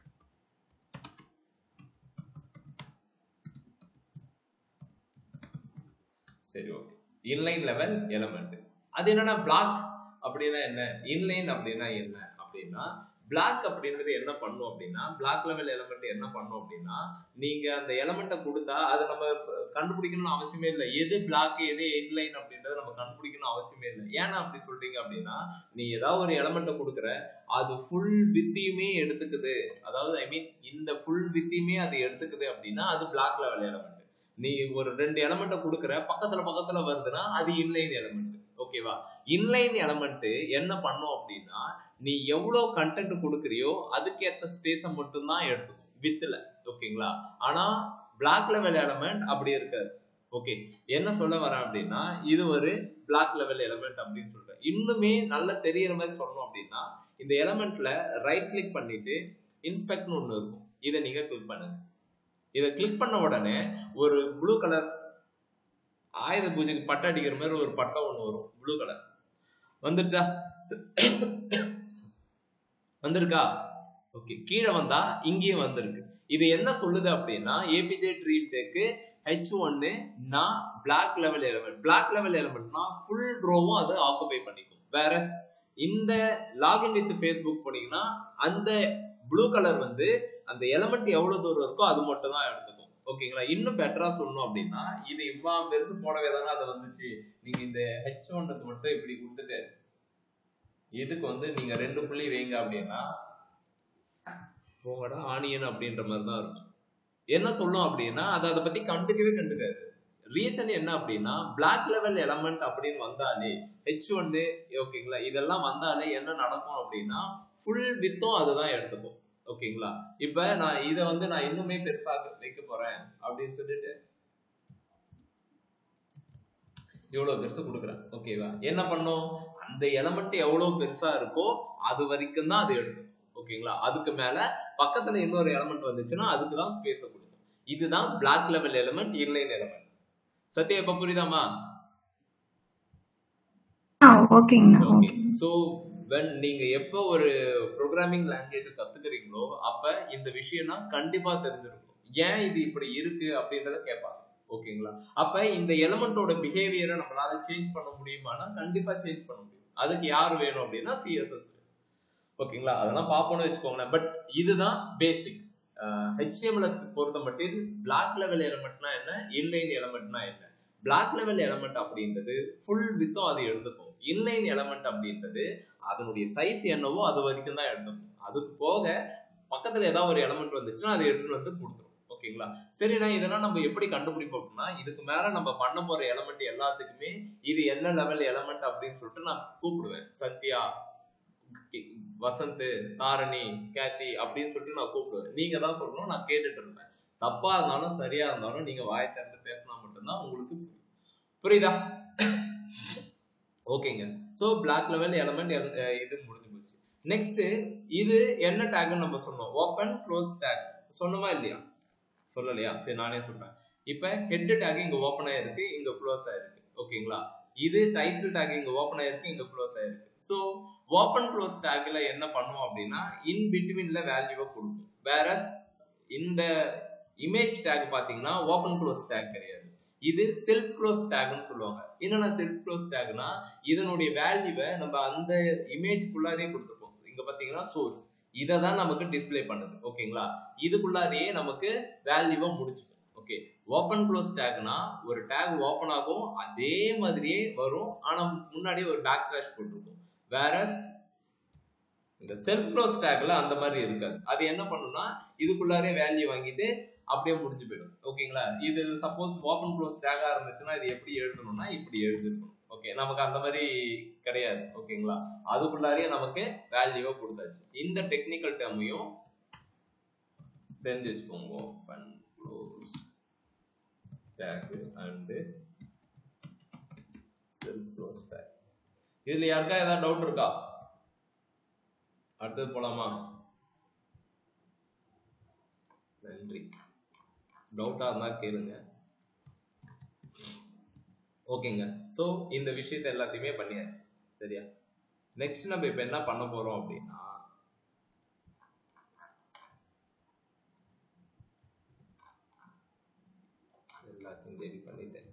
சரி ஓகே இன்லைன் லெவல் எலமெண்ட் அது என்னன்னா பிளாக் அப்படின்னா என்ன இன்லைன் அப்படின்னா என்ன அப்படின்னா பிளாக் அப்படின்றது என்ன பண்ணும் அப்படின்னா பிளாக் லெவல் எலமெண்ட் என்ன பண்ணும் அப்படின்னா நீங்க அந்த எலமெண்ட்டை கொடுத்தா அதை நம்ம கண்டுபிடிக்கணும்னு அவசியமே இல்லை எது பிளாக் எது இன்லைன் அப்படின்றத நம்ம கண்டுபிடிக்கணும் அவசியமே இல்லை ஏன்னா அப்படி சொல்றீங்க அப்படின்னா நீ ஏதாவது ஒரு எலமெண்ட்டை கொடுக்குற அது ஃபுல் வித்தியுமே எடுத்துக்குது அதாவது ஐ மீன் இந்த ஃபுல் வித்தியுமே அது எடுத்துக்குது அப்படின்னா அது பிளாக் லெவல் எலமெண்ட் நீ ஒரு ரெண்டு எலமெண்ட்டை கொடுக்குற பக்கத்துல பக்கத்துல வருதுன்னா அது இன்லைன் எலமெண்ட் ஓகேவா இன்லைன் எலமெண்ட் என்ன பண்ணும் அப்படின்னா நீ எவ்வளவு கண்டென்ட் கொடுக்குறியோ அதுக்கேற்ற ஸ்பேஸை மட்டும்தான் எடுத்துக்கும் வித்துல ஓகேங்களா ஆனா பிளாக் லெவல் எலமெண்ட் அப்படி இருக்காது ஓகே என்ன சொல்ல வரேன் அப்படின்னா இது ஒரு பிளாக் லெவல் எலமெண்ட் அப்படின்னு சொல்றேன் இன்னுமே நல்லா தெரியற மாதிரி சொல்லணும் அப்படின்னா இந்த எலமெண்ட்ல ரைட் கிளிக் பண்ணிட்டு இன்ஸ்பெக்ட்னு ஒன்று இருக்கும் இதை நீங்க கிளிக் பண்ணுங்க இதை கிளிக் பண்ண உடனே ஒரு ப்ளூ கலர் ஆயுத பூஜைக்கு பட்டை அடிக்கிற மாதிரி ஒரு பட்டை ஒன்று வரும் ப்ளூ கலர் வந்துருச்சா வந்திருக்கா ஓகே கீழே வந்தா இங்கேயும் வந்திருக்கு இது என்ன சொல்லுது அப்படின்னா ஏபிஜே ட்ரீம் டேக்கு ஹெச் ஒன்னு நான் block level element block level எலமெண்ட்னா ஃபுல் ரோவும் அது ஆக்குபை பண்ணிக்கும் வேற இந்த லாகின் வித் ஃபேஸ்புக் போனீங்கன்னா அந்த ப்ளூ கலர் வந்து அந்த எலமெண்ட் எவ்வளவு தூரம் இருக்கோ அது மட்டும் தான் எடுத்துக்கும் ஓகேங்களா இன்னும் பெட்டரா சொல்லணும் அப்படின்னா இது இவ்வளவு பெருசு போடவே தானே அது வந்துச்சு நீங்க இந்த ஹெச் ஒன்னுக்கு மட்டும் இப்படி கொடுத்துட்டு இதுக்கு வந்து நீங்க ரெண்டு புள்ளி வைங்க அப்படின்னா போங்கடா ஆனியன் அப்படின்ற மாதிரி தான் இருக்கும் என்ன சொல்லும் அப்படின்னா அது அதை பத்தி கண்டுக்கவே கண்டுக்காது ரீசன் என்ன அப்படின்னா பிளாக் லெவல் எலமெண்ட் அப்படின்னு வந்தாலே ஹெச் ஒன்னு ஓகேங்களா இதெல்லாம் வந்தாலே என்ன நடக்கும் அப்படின்னா ஃபுல் வித்தும் அதுதான் எடுத்துக்கும் ஓகேங்களா இப்ப நான் இதை வந்து நான் இன்னுமே பெருசா வைக்க போறேன் அப்படின்னு சொல்லிட்டு இவ்வளவு பெருசு கொடுக்குறேன் ஓகேவா என்ன பண்ணும் அந்த எலமெண்ட் எவ்வளவு பெருசா இருக்கோ அது வரைக்கும் தான் அது எடுக்கும் ஓகேங்களா அதுக்கு மேல பக்கத்துல இன்னொரு எலமெண்ட் வந்துச்சுன்னா அதுக்கு தான் ஸ்பேஸை கொடுக்கும் இதுதான் block level element inline element Sathya இப்ப புரியுதாமா ஆ ஓகேங்கண்ணா ஓகே ஓகே ஸோ வென் நீங்க எப்போ ஒரு ப்ரோக்ராமிங் லாங்குவேஜ் கத்துக்கிறீங்களோ அப்ப இந்த விஷயம்னா கண்டிப்பா தெரிஞ்சிருக்கும் ஏன் இது இப்படி இருக்கு அப்படின்றத கேட்பாங்க ஓகேங்களா அப்ப இந்த எலமெண்டோட பிஹேவியரை நம்மளால சேஞ்ச் பண்ண முடியுமானா கண்டிப்பா சேஞ்ச் பண்ண முடியும் அதுக்கு யார் வேணும் அப்படின்னா சிஎஸ்எஸ் ஓகேங்களா அதெல்லாம் பார்ப்போம்னு வச்சுக்கோங்களேன் பட் இதுதான் பேசிக் ஹெச்டிஎம்ல பொறுத்த மட்டும் பிளாக் லெவல் எலமெண்ட்னா என்ன இன்லைன் எலமெண்ட்னா என்ன பிளாக் லெவல் எலமெண்ட் அப்படின்றது ஃபுல் வித்தும் அது எடுத்துக்கும் இன்லைன் எலமெண்ட் அப்படின்றது அதனுடைய சைஸ் என்னவோ அது வரைக்கும் தான் எடுத்துக்கும் அதுக்கு போக பக்கத்துல ஏதாவது ஒரு எலமெண்ட் வந்துச்சுன்னா அதை எடுத்துட்டு வந்து கொடுத்துரும் ஓகேங்களா சரிண்ணா இதெல்லாம் நம்ம எப்படி கண்டுபிடிப்போம் அப்படின்னா இதுக்கு மேல நம்ம பண்ண போற எலமெண்ட் எல்லாத்துக்குமே இது என்ன லெவல் எலமெண்ட் அப்படின்னு சொல்லிட்டு நான் கூப்பிடுவேன் சத்யா வசந்த் தாரணி கேத்தி அப்படின்னு சொல்லிட்டு நான் கூப்பிடுவேன் நீங்க தான் சொல்லணும் நான் கேட்டுட்டு இருப்பேன் தப்பா இருந்தாலும் சரியா இருந்தாலும் நீங்க வாய் திறந்து பேசினா மட்டும்தான் உங்களுக்கு புரியுதா ஓகேங்க ஸோ பிளாக் லெவல் எலமெண்ட் இது முடிஞ்சு போச்சு நெக்ஸ்ட் இது என்ன டேக்னு நம்ம சொன்னோம் ஓப்பன் க்ளோஸ் டேக் சொன்னமா இல்லையா சொல்லலையா சரி நானே சொல்றேன் இப்போ ஹெட் டேக் இங்க ஓப்பன் ஆயிருக்கு இங்க க்ளோஸ் ஆயிருக்கு ஓகேங்களா இது டைட்டில் டேக் இங்க ஓப்பன் ஆயிருக்கு இங்க க்ளோஸ் ஆயிருக்கு ஸோ ஓப்பன் க்ளோஸ் டேக்ல என்ன பண்ணுவோம் அப்படின்னா இன் பிட்வீன்ல வேல்யூவை கொடுக்கும் வேறஸ் இந்த இமேஜ் டேக் பாத்தீங்கன்னா ஓப்பன் க்ளோஸ் டேக் கிடையாது இது செல்ஃப் க்ளோஸ் டேக்னு சொல்லுவாங்க என்னன்னா செல்ஃப் க்ளோஸ் டேக்னா இதனுடைய வேல்யூவை நம்ம அந்த இமேஜ்க்குள்ளாரே கொடுத்துப்போம் இங்க பாத்தீங்கன்னா சோர்ஸ் இதை தான் நமக்கு டிஸ்ப்ளே பண்ணுது ஓகேங்களா இதுக்குள்ளாரையே நமக்கு வேல்யூவை முடிச்சுக்கும் ஓகே ஓப்பன் க்ளோஸ் டேக்னா ஒரு டேக் ஓப்பன் ஆகும் அதே மாதிரியே வரும் ஆனா முன்னாடியே ஒரு பேக் ஸ்லாஷ் போட்டிருக்கும் வேறஸ் இந்த செல்ஃப் க்ளோஸ் டேக்ல அந்த மாதிரி இருக்காது அது என்ன பண்ணும்னா இதுக்குள்ளாரே வேல்யூ வாங்கிட்டு அப்படியே முடிஞ்சு போயிடும் ஓகேங்களா இது சப்போஸ் ஓப்பன் க்ளோஸ் டேகா இருந்துச்சுன்னா இது எப்படி எழுதணும்னா இப்படி எழுதிருக்கணும் ஓகே நமக்கு அந்த மாதிரி கிடையாது ஓகேங்களா அதுக்குள்ளாரே நமக்கு வேல்யூவை கொடுத்தாச்சு இந்த டெக்னிக்கல் டேர்மையும் தெரிஞ்சு வச்சுக்கோங்க open close tag and self close tag இதுல யாருக்கா ஏதாவது டவுட் இருக்கா அடுத்தது போலாமா நன்றி டவுட்டா இருந்தா கேளுங்க ஓகேங்க ஸோ இந்த விஷயத்த எல்லாத்தையுமே பண்ணியாச்சு சரியா நெக்ஸ்ட் நம்ம இப்போ என்ன பண்ண போறோம் அப்படின்னா எல்லாத்தையும் ரெடி பண்ணிட்டேன்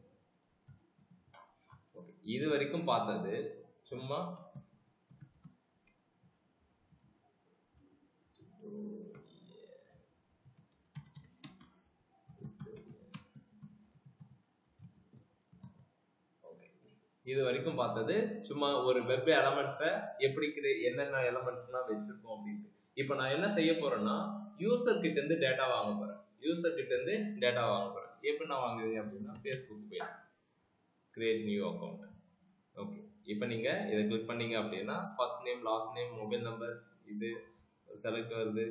ஓகே இது வரைக்கும் பார்த்தது சும்மா இது வரைக்கும் பார்த்தது சும்மா ஒரு வெப் எலமெண்ட்ஸை எப்படி கிரே என்னென்ன எலமெண்ட்ஸ்லாம் வச்சிருக்கோம் அப்படின்ட்டு இப்போ நான் என்ன செய்ய போறேன்னா யூசர் கிட்ட இருந்து டேட்டா வாங்க போறேன் யூசர் கிட்ட இருந்து டேட்டா வாங்க போறேன் எப்படி நான் வாங்குவேன் அப்படின்னா ஃபேஸ்புக் போயிட்டு கிரியேட் நியூ அக்கௌண்ட் ஓகே இப்போ நீங்க இதை கிளிக் பண்ணீங்க அப்படின்னா first name last name mobile number இது செலக்ட் வருது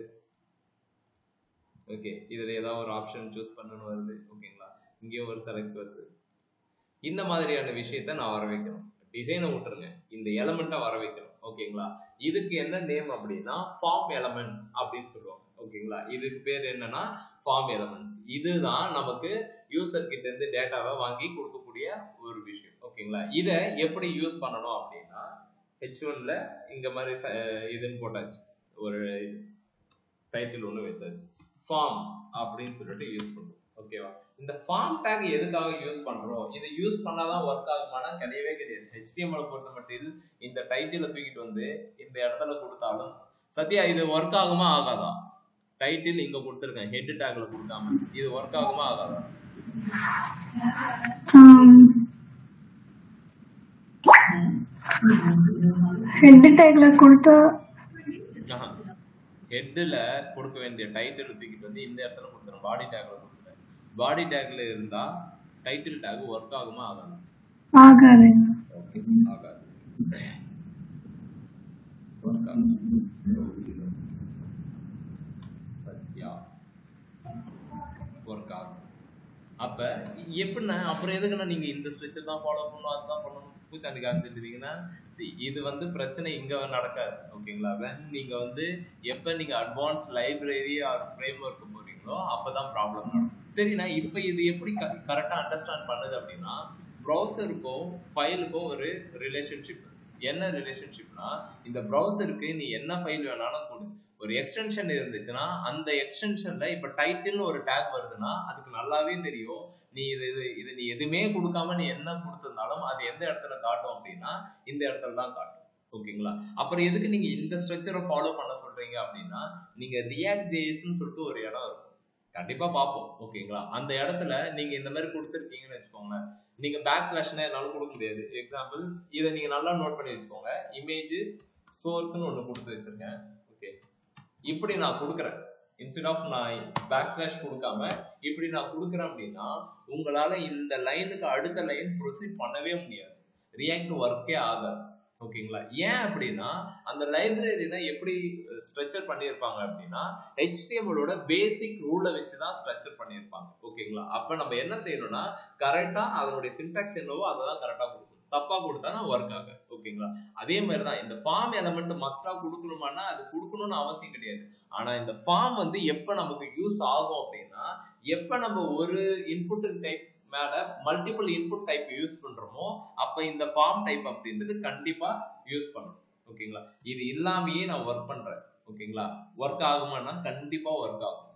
ஓகே இதில் ஏதாவது ஒரு ஆப்ஷன் சூஸ் பண்ணணும் வருது ஓகேங்களா இங்கேயும் ஒரு செலக்ட் வருது இந்த மாதிரியான விஷயத்த நான் வர வைக்கணும் டிசைனை விட்டுருங்க இந்த எலமெண்ட்டை வர வைக்கணும் ஓகேங்களா இதுக்கு என்ன நேம் அப்படின்னா ஃபார்ம் எலமெண்ட்ஸ் அப்படின்னு சொல்லுவாங்க ஓகேங்களா இதுக்கு பேர் என்னன்னா ஃபார்ம் எலமெண்ட்ஸ் இதுதான் நமக்கு யூசர் கிட்ட இருந்து டேட்டாவை வாங்கி கொடுக்கக்கூடிய ஒரு விஷயம் ஓகேங்களா இதை எப்படி யூஸ் பண்ணணும் அப்படின்னா ஹெச் ஒன்ல இங்க மாதிரி ச- இதுன்னு போட்டாச்சு ஒரு டைட்டில் ஒன்று வச்சாச்சு ஃபார்ம் அப்படின்னு சொல்லிட்டு யூஸ் பண்ணுவோம் ஓகேவா இந்த ஃபார்ம் டேக் எதுக்காக யூஸ் பண்றோம் இது யூஸ் பண்ணாதான் ஒர்க் ஆகுமானா கிடையவே கிடையாது HTML பொறுத்த மட்டும் இந்த டைட்டில தூக்கிட்டு வந்து இந்த இடத்துல கொடுத்தாலும் சத்யா இது ஒர்க் ஆகுமா ஆகாதா டைட்டில் இங்க கொடுத்துருக்கேன் ஹெட் டேக்ல கொடுக்காம இது ஒர்க் ஆகுமா ஆகாதா ஹெட் டேக்ல கொடுத்தா ஹெட்டில் கொடுக்க வேண்டிய டைட்டில் தூக்கிட்டு வந்து இந்த இடத்துல கொடுத்துரும் பாடி டேக்ல கொடுத்துறேன் பாடி டேக்ல இருந்தா டைட்டில் டேக் ஒர்க் ஆகுமா ஆகாதா ஆகாதுங்க ஓகே ஆகாது ஒர்க் ஆகும் சத்யா ஒர்க் ஆகும் அப்ப எப்படின்னா அப்புறம் எதுக்குன்னா நீங்க இந்த ஸ்ட்ரெச்சர் தான் ஃபாலோ பண்ணணும் அதுதான் பண்ணணும் பூச்சாண்டி காமிச்சிருந்தீங்கன்னா see இது வந்து பிரச்சனை இங்க நடக்காது ஓகேங்களா வென் நீங்க வந்து எப்ப நீங்க advance library or framework போறீங்களோ அப்பதான் ப்ராப்ளம் நடக்கும் சரி நான் இப்ப இது எப்படி கரெக்டா அண்டர்ஸ்டாண்ட் பண்ணுது அப்படின்னா ப்ரௌசருக்கும் ஃபைலுக்கும் ஒரு ரிலேஷன்ஷிப் என்ன ரிலேஷன்ஷிப்னா இந்த ப்ரௌசருக்கு நீ என்ன ஃபைல் வேணாலும் கொடு ஒரு எக்ஸ்டென்ஷன் இருந்துச்சுன்னா அந்த எக்ஸ்டென்ஷன்ல இப்ப டைட்டில்னு ஒரு டேக் வருதுன்னா அதுக்கு நல்லாவே தெரியும் நீ இது இது இது நீ எதுவுமே கொடுக்காம நீ என்ன கொடுத்திருந்தாலும் அது எந்த இடத்துல காட்டும் அப்படின்னா இந்த இடத்துல தான் காட்டும் ஓகேங்களா அப்புறம் எதுக்கு நீங்க இந்த ஸ்ட்ரக்சரை ஃபாலோ பண்ண சொல்றீங்க அப்படின்னா நீங்க ரியாக்ட் ஜேஎஸ்ன்னு சொல்லிட்டு ஒரு இடம் இருக்கும் கண்டிப்பா பார்ப்போம் ஓகேங்களா அந்த இடத்துல நீங்க இந்த மாதிரி கொடுத்துருக்கீங்கன்னு வச்சுக்கோங்களேன் நீங்க பேக் ஸ்லாஷ்னா என்னாலும் கொடுக்க முடியாது எக்ஸாம்பிள் இதை நீங்க நல்லா நோட் பண்ணி வச்சுக்கோங்க இமேஜ் சோர்ஸ்னு ஒன்று கொடுத்து வச்சிருக்கேன் ஓகே இப்படி நான் கொடுக்குறேன் இன்ஸ்டெட் ஆஃப் நான் பேக் ஸ்லாஷ் கொடுக்காம இப்படி நான் கொடுக்குறேன் அப்படின்னா உங்களால இந்த லைனுக்கு அடுத்த லைன் ப்ரொசீட் பண்ணவே முடியாது ரியாக்ட் ஒர்க்கே ஆகாது ஓகேங்களா ஏன் அப்படின்னா அந்த லைப்ரரியில எப்படி ஸ்ட்ரக்சர் பண்ணியிருப்பாங்க அப்படின்னா ஹெச்டிஎம்எலோட பேசிக் ரூலை வச்சு தான் ஸ்ட்ரக்சர் பண்ணியிருப்பாங்க ஓகேங்களா அப்ப நம்ம என்ன செய்யணும்னா கரெக்டா அதனுடைய சின்டாக்ஸ் என்னவோ அதை தான் கரெக்டா கொடுக்கணும் தப்பா கொடுத்தா ஒர்க் ஆகாது ஓகேங்களா அதே மாதிரி தான் இந்த ஃபார்ம் எலமெண்ட் மஸ்டா கொடுக்கணுமானா அது கொடுக்கணும்னு அவசியம் கிடையாது ஆனா இந்த ஃபார்ம் வந்து எப்ப நமக்கு யூஸ் ஆகும் அப்படின்னா எப்ப நம்ம ஒரு இன்புட் டைப் மேல மல்டிபிள் இன்புட் டைப் யூஸ் பண்றோமோ அப்ப இந்த ஃபார்ம் டைப் அப்படின்றது கண்டிப்பா யூஸ் பண்ணணும் ஓகேங்களா இது இல்லாமயே நான் ஒர்க் பண்றேன் ஓகேங்களா ஒர்க் ஆகுமானா கண்டிப்பா ஒர்க் ஆகும் பட்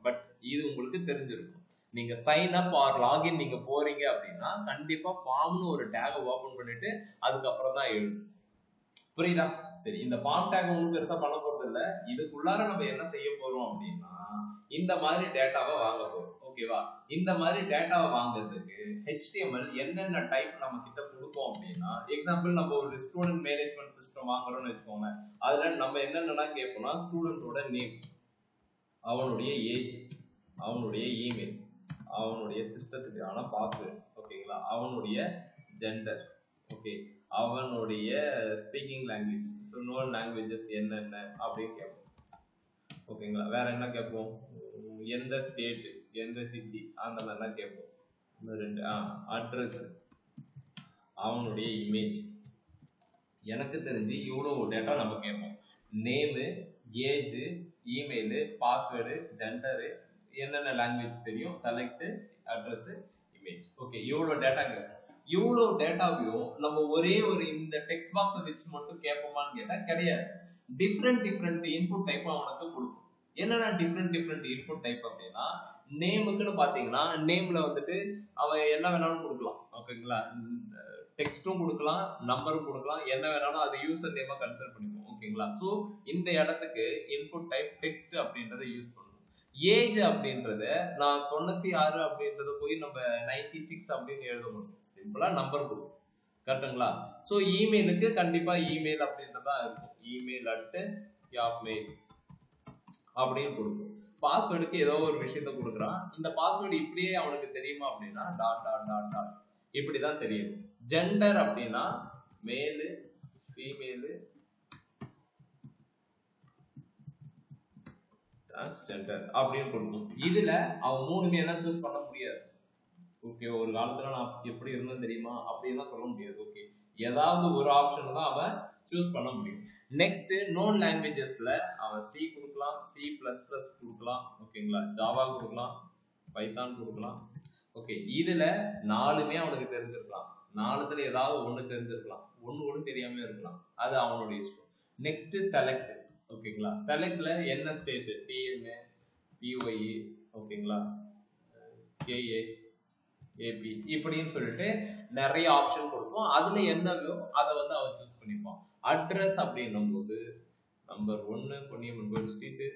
இது உங்களுக்கு தெரிஞ்சிருக்கும் நீங்க சைன் அப் ஆர் லாகின் நீங்க போறீங்க அப்படின்னா கண்டிப்பா ஃபார்ம்னு ஒரு டேகை ஓபன் பண்ணிட்டு அதுக்கப்புறம் தான் எழுதும் புரியுதா சரி இந்த ஃபார்ம் டேக் உங்களுக்கு பெருசா பண்ண போறது இல்ல இதுக்குள்ளார நம்ம என்ன செய்ய போறோம் அப்படின்னா இந்த மாதிரி டேட்டாவை வாங்க போறோம் ஓகேவா இந்த மாதிரி டேட்டாவை வாங்குறதுக்கு HTML என்னென்ன டைப் நம்ம கிட்ட கொடுப்போம் அப்படின்னா எக்ஸாம்பிள் நம்ம ஒரு ஸ்டூடெண்ட் மேனேஜ்மெண்ட் சிஸ்டம் வாங்குறோம்னு வச்சுக்கோங்க அதுல நம்ம என்னென்னலாம் கேட்போம்னா ஸ்டூடெண்டோட நேம் அவனுடைய ஏஜ் அவனுடைய இமெயில் அவனுடைய சிஸ்டத்துக்கான பாஸ்வேர்டு ஓகேங்களா அவனுடைய ஜெண்டர் ஓகே அவனுடைய speaking language so known languages என்னென்ன அப்படின்னு கேட்போம் ஓகேங்களா வேற என்ன கேட்போம் உம், எந்த ஸ்டேட் எந்த சிட்டி அந்த மாதிரிலாம் கேட்போம் இந்த ரெண்டு ஆ அட்ரஸ் அவனுடைய இமேஜ் எனக்கு தெரிஞ்சு இவ்வளோ டேட்டா நம்ம கேட்போம் name age email password gender என்னென்ன லாங்குவேஜ் தெரியும் செலக்ட் அட்ரஸ் இமேஜ் ஓகே இவ்வளோ டேட்டா கேட்போம் இவ்வளோ டேட்டாவையும் நம்ம ஒரே ஒரு இந்த டெக்ஸ்ட் பாக்ஸை வச்சு மட்டும் கேட்போமான்னு கேட்டால் கிடையாது டிஃப்ரெண்ட் டிஃப்ரெண்ட் இன்புட் டைப் அவனுக்கு கொடுக்கும் என்னென்ன டிஃப்ரெண்ட் டிஃப்ரெண்ட் இன்புட் டைப் அப்படின்னா நேமுக்குன்னு பார்த்தீங்கன்னா நேம்ல வந்துட்டு அவன் என்ன வேணாலும் கொடுக்கலாம் ஓகேங்களா டெக்ஸ்ட்டும் கொடுக்கலாம் நம்பரும் கொடுக்கலாம் என்ன வேணாலும் அது யூசர் நேமா கன்சிடர் பண்ணிப்போம் ஓகேங்களா ஸோ இந்த இடத்துக்கு இன்புட் டைப் டெக்ஸ்ட் அப்படின்றத யூஸ் பண்ணணும் ஏஜ் அப்படின்றத நான் தொண்ணூத்தி ஆறு அப்படின்றத போய் நம்ம நைன்டி சிக்ஸ் அப்படின்னு எழுத முடியும் சிம்பிளா நம்பர் கொடுக்கும் கரெக்டுங்களா ஸோ இமெயிலுக்கு கண்டிப்பா இமெயில் அப்படின்றதா இருக்கும் இமெயில் அட்டு யாப்மெயில் அப்படின்னு கொடுக்கும் பாஸ்வேர்டுக்கு ஏதோ ஒரு விஷயத்த கொடுக்குறான் இந்த பாஸ்வேர்டு இப்படியே அவனுக்கு தெரியுமா அப்படின்னா டாட் டாட் டாட் டாட் இப்படிதான் தெரியும் ஜெண்டர் அப்படின்னா மேலு ஃபீமேலு டிரான்ஸ்ஜெண்டர் அப்படின்னு கொடுக்கும் இதுல அவன் மூணுமே என்ன சூஸ் பண்ண முடியாது ஓகே ஒரு காலத்துல நான் எப்படி இருந்தேன் தெரியுமா அப்படின்லாம் சொல்ல முடியாது ஓகே ஏதாவது ஒரு ஆப்ஷன் தான் அவன் சூஸ் பண்ண முடியும் நெக்ஸ்ட் நோன் லாங்குவேஜஸ்ல அவன் சி கொடுக்கலாம் சி பிளஸ் பிளஸ் கொடுக்கலாம் ஓகேங்களா ஜாவா கொடுக்கலாம் பைத்தான் கொடுக்கலாம் ஓகே இதுல நாலுமே அவனுக்கு தெரிஞ்சிருக்கலாம் நாலுத்துல ஏதாவது ஒண்ணு தெரிஞ்சிருக்கலாம் ஒண்ணு ஒண்ணு தெரியாம இருக்கலாம் அது அவனுடைய இஷ்டம் நெக்ஸ்ட் செலக்ட் ஓகேங்களா செலக்ட்ல என்ன ஸ்டேட் டிஎன்ஏ பிஒஇ ஓகேங்களா கேஏ ஏபி இப்படின்னு சொல்லிட்டு நிறைய ஆப்ஷன் கொடுப்போம் அதுல என்னவோ அதை வந்து அவன் சூஸ் பண்ணிப்பான் அட்ரஸ் அப்படின்னும் போது நம்பர் ஒன்னு பொன்னியம்மன் கோயில் ஸ்ட்ரீட்டு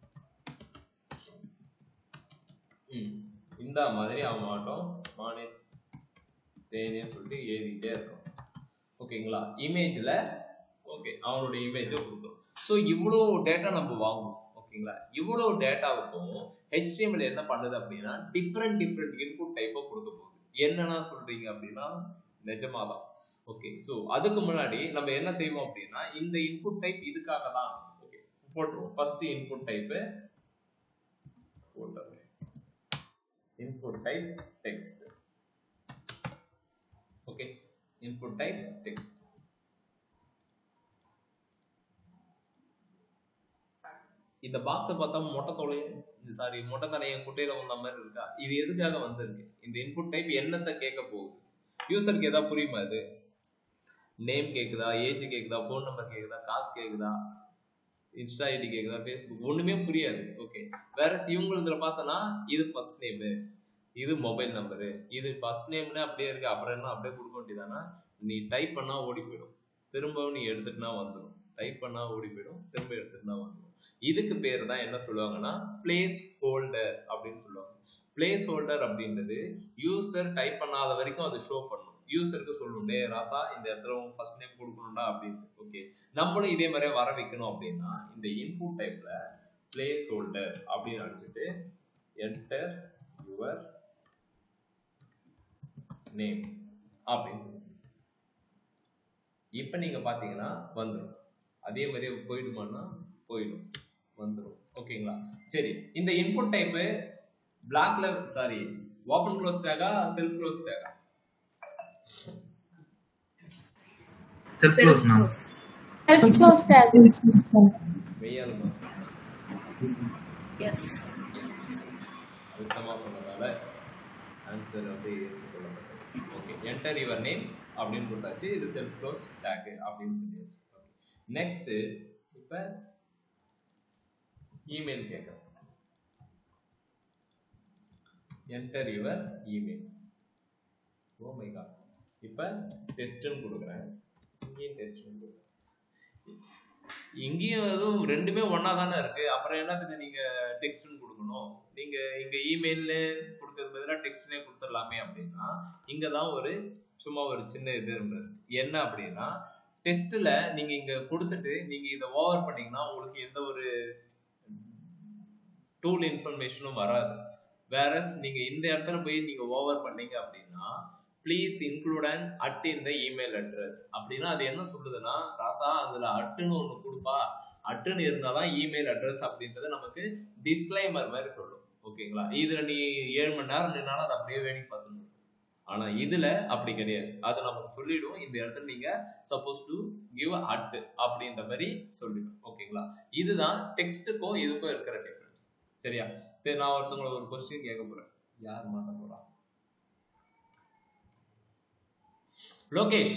ம் இந்த மாதிரி அவன் மாட்டோம் மானே தேனேன்னு சொல்லிட்டு எழுதிட்டே இருக்கும் ஓகேங்களா இமேஜ்ல ஓகே அவனுடைய இமேஜை கொடுக்கும் ஸோ இவ்வளோ டேட்டா நம்ம வாங்குவோம் ஓகேங்களா இவ்வளோ டேட்டாவுக்கும் HTML என்ன பண்ணுது அப்படின்னா டிஃப்ரெண்ட் டிஃப்ரெண்ட் இன்புட் டைப்பை கொடுக்க போகுது என்னன்னா சொல்றீங்க அப்படின்னா நிஜமா தான் ஓகே ஸோ அதுக்கு முன்னாடி நம்ம என்ன செய்வோம் அப்படின்னா இந்த இன்புட் டைப் இதுக்காக தான் ஓகே போட்டுருவோம் ஃபர்ஸ்ட் இன்புட் டைப்பு போட்டுருவேன் input type text okay input type text இந்த பாக்ஸை பார்த்தா மொட்டை தொலை சாரி மொட்டை தலையன் குட்டையில வந்த மாதிரி இருக்கா இது எதுக்காக வந்திருக்கு இந்த இன்புட் டைப் என்னத்தை கேட்க போகுது யூசருக்கு ஏதாவது புரியுமா இது நேம் கேக்குதா ஏஜ் கேக்குதா ஃபோன் நம்பர் கேக்குதா காசு கேக்குதா இன்ஸ்டா ஐடி கேக்குதா ஃபேஸ்புக் ஒண்ணுமே புரியாது ஓகே வேற இவங்களதுல பார்த்தோன்னா இது ஃபர்ஸ்ட் நேமு இது மொபைல் நம்பரு இது ஃபர்ஸ்ட் நேம்னு அப்படியே இருக்கு அப்புறம் என்ன அப்படியே கொடுக்க வேண்டியதானா நீ டைப் பண்ணா ஓடி போயிடும் திரும்பவும் நீ எடுத்துட்டுனா வந்துடும் டைப் பண்ணா ஓடி போயிடும் திரும்ப எடுத்துட்டுனா வந்துடும் இதுக்கு பேர் தான் என்ன சொல்லுவாங்கன்னா பிளேஸ் ஹோல்டர் அப்படின்னு சொல்லுவாங்க பிளேஸ் ஹோல்டர் அப்படின்றது யூசர் டைப் பண்ணாத வரைக்கும் அது ஷோ பண்ணும் யூசருக்கு சொல்லணும் டே ராசா இந்த இடத்துல ஃபர்ஸ்ட் நேம் கொடுக்கணும்டா அப்படின்னு ஓகே நம்மளும் இதே மாதிரியே வர வைக்கணும் அப்படின்னா இந்த இன்புட் டைப்ல பிளேஸ் ஹோல்டர் அப்படின்னு அடிச்சுட்டு என்டர் யுவர் நேம் அப்படின்னு இப்போ நீங்க பாத்தீங்கன்னா வந்துடும் அதே மாதிரியே போயிடுமான்னா போயிடும் வந்துடும் ஓகேங்களா சரி இந்த இன்புட் டைப்பு பிளாக்ல சாரி ஓப்பன் க்ளோஸ் டேகா செல்ஃப் க்ளோஸ் டேகா self close ma'am Self close tag. மெய்யாலுமா எஸ் எஸ் அழுத்தமாக சொன்னதால ஆன்சர் வந்து ஏற்றுக்கொள்ளப்பட்டது ஓகே என்டர் யுவர் நேம் அப்படின்னு கொடுத்தாச்சு இது செல்ஃப் க்ளோஸ் டேக் அப்படின்னு சொல்லியாச்சு ஓகே நெக்ஸ்ட் இப்போ இமெயில் கேட்குறேன் enter your email oh my god இப்போ டெஸ்ட்டுன்னு கொடுக்குறேன் இங்கேயும் டெஸ்ட்டுன்னு கொடுக்குறேன் இங்கேயும் எதுவும் ரெண்டுமே ஒன்றா தானே இருக்கு அப்புறம் என்னத்துக்கு நீங்க டெக்ஸ்ட்னு கொடுக்கணும் நீங்க இங்க இமெயில்ல கொடுக்கறது பதிலாக டெக்ஸ்ட்லேயே கொடுத்துடலாமே அப்படின்னா இங்க தான் ஒரு சும்மா ஒரு சின்ன இது இருந்தது என்ன அப்படின்னா டெஸ்ட்ல நீங்க இங்க கொடுத்துட்டு நீங்க இதை ஓவர் பண்ணீங்கன்னா உங்களுக்கு எந்த ஒரு டூல் இன்ஃபர்மேஷனும் வராது வேறஸ் நீங்க இந்த இடத்துல போய் நீங்க ஓவர் பண்ணீங்க அப்படின்னா please include and at in the email address அப்படின்னா அது என்ன சொல்லுதுன்னா ராசா அதுல அட்டுன்னு ஒன்று கொடுப்பா அட்டுன்னு இருந்தால் தான் இமெயில் அட்ரஸ் அப்படின்றது நமக்கு டிஸ்க்ளைமர் மாதிரி சொல்லும் ஓகேங்களா இதுல நீ ஏழு மணி நேரம் நின்னாலும் அதை அப்படியே வேடிக்கை பார்த்துக்கணும் ஆனா இதுல அப்படி கிடையாது அது நமக்கு சொல்லிடும் இந்த இடத்துல நீங்க சப்போஸ் டு கிவ் அட் அப்படின்ற மாதிரி சொல்லிடும் ஓகேங்களா இதுதான் டெக்ஸ்ட்டுக்கும் இதுக்கும் இருக்கிற டிஃபரன்ஸ் சரியா சரி நான் ஒருத்தவங்களை ஒரு கொஸ்டின் கேட்க போறேன் யார் மாட்ட போறா லோகேஷ்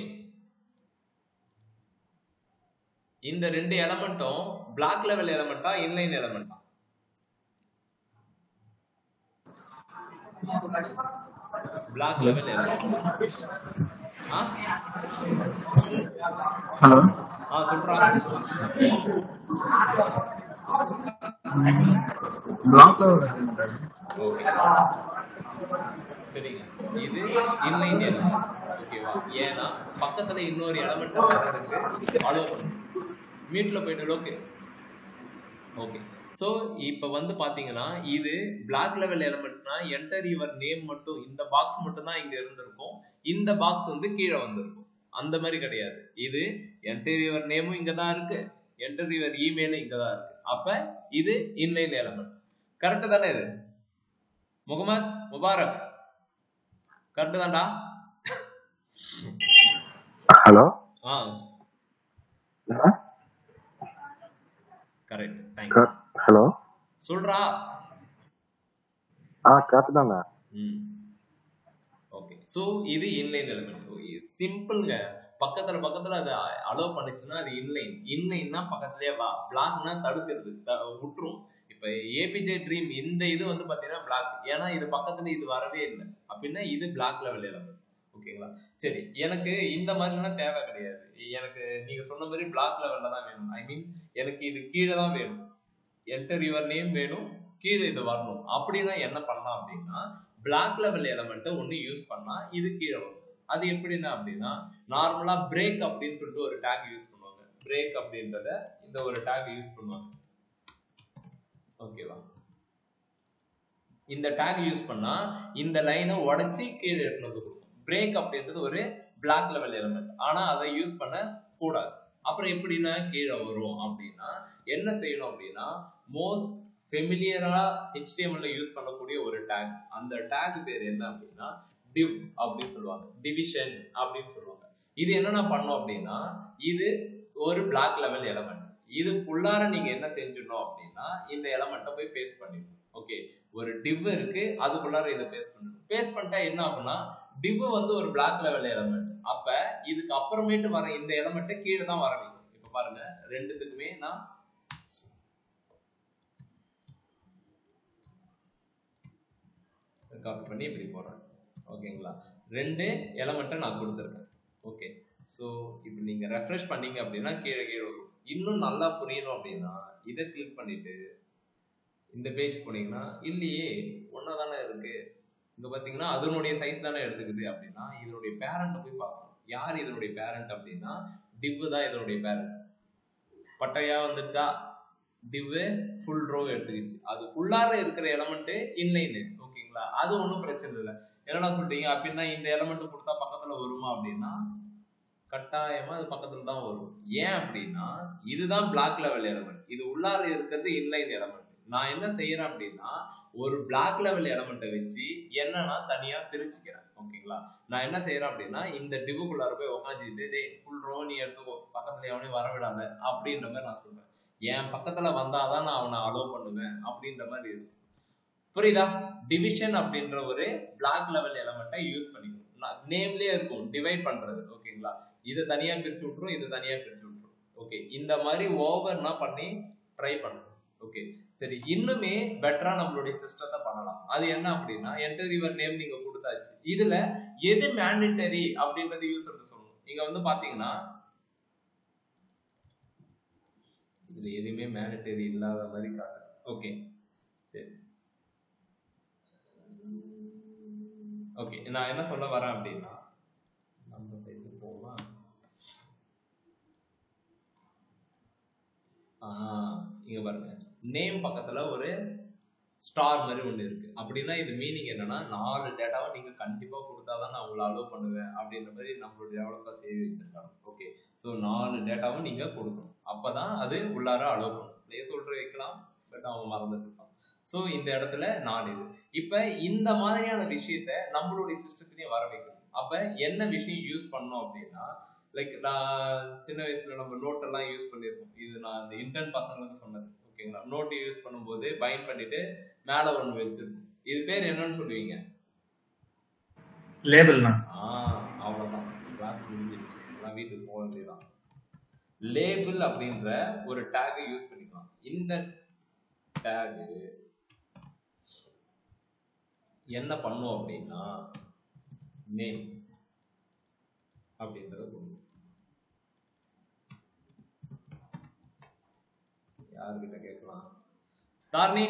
இந்த ரெண்டு எலமெண்ட்டும் பிளாக் லெவல் எலமெண்டா இன்லைன் எலமெண்டா பிளாக் லெவல் எலமெண்ட் ஆ ஹலோ ஆ சொல்றா பிளாக்ல ஓகே சரிங்க இது இன்லைன் எலமெண்ட் ஓகேவா ஏன்னா பக்கத்துல இன்னொரு எலமெண்ட் வர்றதுக்கு அலோ பண்ணும் மியூட்ல போயிட்டு ஓகே ஓகே ஸோ இப்போ வந்து பார்த்தீங்கன்னா இது பிளாக் லெவல் எலமெண்ட்னா என்டர் யுவர் நேம் மட்டும் இந்த பாக்ஸ் மட்டும் தான் இங்கே இருந்திருக்கும் இந்த பாக்ஸ் வந்து கீழே வந்திருக்கும் அந்த மாதிரி கிடையாது இது என்டர் யுவர் நேமும் இங்கே தான் இருக்கு என்டர் யுவர் இமெயிலும் இங்கே தான் இருக்கு அப்போ இது இன்லைன் எலமெண்ட் கரெக்டு தானே இது முகமது முபாரக் கரெக்டு தான்டா ஹலோ ஆ கரெக்ட் தேங்க்ஸ் ஹலோ சொல்றா ஆ கரெக்ட் தாங்க ம் ஓகே ஸோ இது இன்லைன் எலிமெண்ட் சிம்பிள்ங்க பக்கத்துல பக்கத்துல அது அலோவ் பண்ணுச்சுன்னா அது இன்லைன் இன்லைன்னா பக்கத்துலயே வா பிளாக்னா தடுக்கிறது த- விட்டுரும் இப்போ ஏபிஜே ட்ரீம் இந்த இது வந்து பார்த்தீங்கன்னா பிளாக் ஏன்னா இது பக்கத்துல இது வரவே இல்லை அப்படின்னா இது பிளாக் லெவல் எலிமெண்ட் ஓகேங்களா சரி எனக்கு இந்த மாதிரிலாம் தேவை கிடையாது எனக்கு நீங்க சொன்ன மாதிரி பிளாக் லெவல்ல தான் வேணும் ஐ மீன் எனக்கு இது கீழே தான் வேணும் என்டர் யுவர் நேம் வேணும் கீழே இது வரணும் அப்படின்னா என்ன பண்ணலாம் அப்படின்னா பிளாக் லெவல் எலமெண்ட்டை ஒன்று யூஸ் பண்ணா இது கீழே வரும் அது எப்படின்னா அப்படின்னா நார்மலா பிரேக் அப்படின்னு சொல்லிட்டு ஒரு டேக் யூஸ் பண்ணுவாங்க பிரேக் அப்படின்றத இந்த ஒரு டேக் யூஸ் பண்ணுவாங்க ஓகேவா இந்த டேக் யூஸ் பண்ணா இந்த லைனை உடைச்சி கீழே எடுத்துட்டு வந்து கொடுக்கும் பிரேக் அப்படின்றது ஒரு பிளாக் லெவல் எலிமெண்ட் ஆனா அதை யூஸ் பண்ண கூடாது அப்புறம் எப்படின்னா கீழே வரும் அப்படின்னா என்ன செய்யணும் அப்படின்னா மோஸ்ட் ஃபெமிலியரா ஹெச்டிஎம்எல்ல யூஸ் பண்ணக்கூடிய ஒரு டேக் அந்த டேக் பேர் என்ன அப்படின்னா டிவ் அப்படின்னு சொல்லுவாங்க டிவிஷன் அப்படின்னு சொல்லுவாங்க இது என்னென்ன பண்ணோம் அப்படின்னா இது ஒரு பிளாக் லெவல் எலமெண்ட் இதுக்குள்ளார நீங்க என்ன செஞ்சிடணும் அப்படின்னா இந்த எலமெண்ட்டை போய் பேஸ்ட் பண்ணிடணும் ஓகே ஒரு டிவ் இருக்கு அதுக்குள்ளார இதை பேஸ்ட் பண்ணணும் பேஸ்ட் பண்ணிட்டா என்ன ஆகும்னா டிவ் வந்து ஒரு பிளாக் லெவல் எலமெண்ட் அப்ப இதுக்கு அப்புறமேட்டு வர இந்த எலமெண்ட்டை கீழே தான் வர வைக்கும் இப்ப பாருங்க ரெண்டுத்துக்குமே நான் காப்பி பண்ணி இப்படி போடுறேன் ஓகேங்களா ரெண்டு எலமெண்ட்டை நான் கொடுத்துருக்கேன் ஓகே ஸோ இப்போ நீங்கள் ரெஃப்ரெஷ் பண்ணீங்க அப்படின்னா கீழே கீழே வரும் இன்னும் நல்லா புரியணும் அப்படின்னா இதை கிளிக் பண்ணிட்டு இந்த பேஜ் போனீங்கன்னா இல்லையே ஒன்றா தானே இருக்கு இங்கே பார்த்தீங்கன்னா அதனுடைய சைஸ் தானே எடுத்துக்குது அப்படின்னா இதனுடைய பேரண்ட்டை போய் பார்க்கணும் யார் இதனுடைய பேரண்ட் அப்படின்னா டிவ் தான் இதனுடைய பேரண்ட் பட்டையா வந்துச்சா டிவ் ஃபுல் ரோ எடுத்துக்கிச்சு அதுக்குள்ளார இருக்கிற எலமெண்ட் இன்லைனு ஓகேங்களா அது ஒன்றும் பிரச்சனை இல்லை என்னடா சொல்றீங்க அப்படின்னா இந்த எலமெண்ட் கொடுத்தா பக்கத்துல வருமா அப்படின்னா கட்டாயமா அது பக்கத்துல தான் வரும் ஏன் அப்படின்னா இதுதான் பிளாக் லெவல் எலமெண்ட் இது உள்ளார இருக்கிறது இன்லைன் எலமெண்ட் நான் என்ன செய்யறேன் அப்படின்னா ஒரு பிளாக் லெவல் எலமெண்ட்டை வச்சு என்னன்னா தனியா பிரிச்சுக்கிறேன் ஓகேங்களா நான் என்ன செய்யறேன் அப்படின்னா இந்த டிவுக்குள்ளார போய் உட்காந்துட்டு டேய் ஃபுல் ரோ நீ எடுத்துக்கோ பக்கத்துல எவனையும் வரவிடாத அப்படின்ற மாதிரி நான் சொல்றேன் என் பக்கத்துல வந்தாதான் நான் அவனை அலோவ் பண்ணுவேன் அப்படின்ற மாதிரி இருக்கு புரியுதா டிவிஷன் அப்படின்ற ஒரு பிளாக் லெவல் எலமெண்ட்டை யூஸ் பண்ணிக்கணும் நேம்லயே இருக்கும் டிவைட் பண்றது ஓகேங்களா இதை தனியா பிரிச்சு விட்டுரும் இதை தனியா பிரிச்சு விட்டுரும் ஓகே இந்த மாதிரி ஓவர்னா பண்ணி ட்ரை பண்ணுங்க ஓகே சரி இன்னுமே பெட்டரா நம்மளுடைய சிஸ்டத்தை பண்ணலாம் அது என்ன அப்படின்னா என்டர் யுவர் நேம் நீங்க கொடுத்தாச்சு இதுல எது மேண்டட்டரி அப்படின்றது யூசருக்கு சொல்லணும் நீங்க வந்து பாத்தீங்கன்னா இதுல எதுவுமே மேண்டட்டரி இல்லாத மாதிரி காட்டு ஓகே சரி ஓகே நான் என்ன சொல்ல வரேன் அப்படின்னா நம்ம சைடு போமா ஆஹ் இங்க பாருங்க நேம் பக்கத்துல ஒரு ஸ்டார் மாதிரி ஒன்று இருக்கு அப்படின்னா இது மீனிங் என்னன்னா நாலு டேட்டாவை நீங்க கண்டிப்பா கொடுத்தாதான் நான் உங்களை அலோவ் பண்ணுவேன் அப்படின்ற மாதிரி நம்மளுடைய டெவலப்பர்ஸ் எழுதி வச்சிருக்காங்க ஓகே ஸோ நாலு டேட்டாவும் நீங்க கொடுக்கணும் அப்பதான் அது உள்ளார அலோவ் பண்ணும் பிளே சொல்ற வைக்கலாம் பட் அவங்க மறந்துட்டு இருப்பான் ஸோ இந்த இடத்துல நாலு இது இப்போ இந்த மாதிரியான விஷயத்த நம்மளுடைய சிஸ்டத்துலேயும் வர வைக்கணும் அப்போ என்ன விஷயம் யூஸ் பண்ணோம் அப்படின்னா லைக் நான் சின்ன வயசுல நம்ம நோட் எல்லாம் யூஸ் பண்ணியிருக்கோம் இது நான் இந்த இன்டர்ன் பசங்களுக்கு சொன்னது ஓகேங்களா நோட் யூஸ் பண்ணும்போது பைண்ட் பண்ணிட்டு மேலே ஒன்று வச்சிருக்கோம் இது பேர் என்னன்னு சொல்லுவீங்க லேபிள்னா ஆ அவ்வளோதான் கிளாஸ் முடிஞ்சிருச்சு எல்லாம் வீட்டுக்கு போக வேண்டியதான் லேபிள் அப்படின்ற ஒரு டேகை யூஸ் பண்ணிக்கலாம் இந்த டேகு என்ன பண்ணும் அப்படின்னா நேம் அப்படின்றத கொடுக்கும் யாருக்கிட்ட கேட்கலாம் தார்னி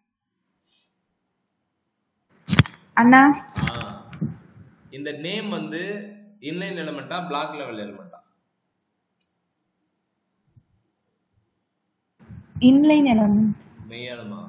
அண்ணா ஆ இந்த நேம் வந்து இன்லைன் எலிமெண்டா பிளாக் லெவல் எலிமெண்டா இன்லைன் எலமெண்ட் மெய்யாலுமா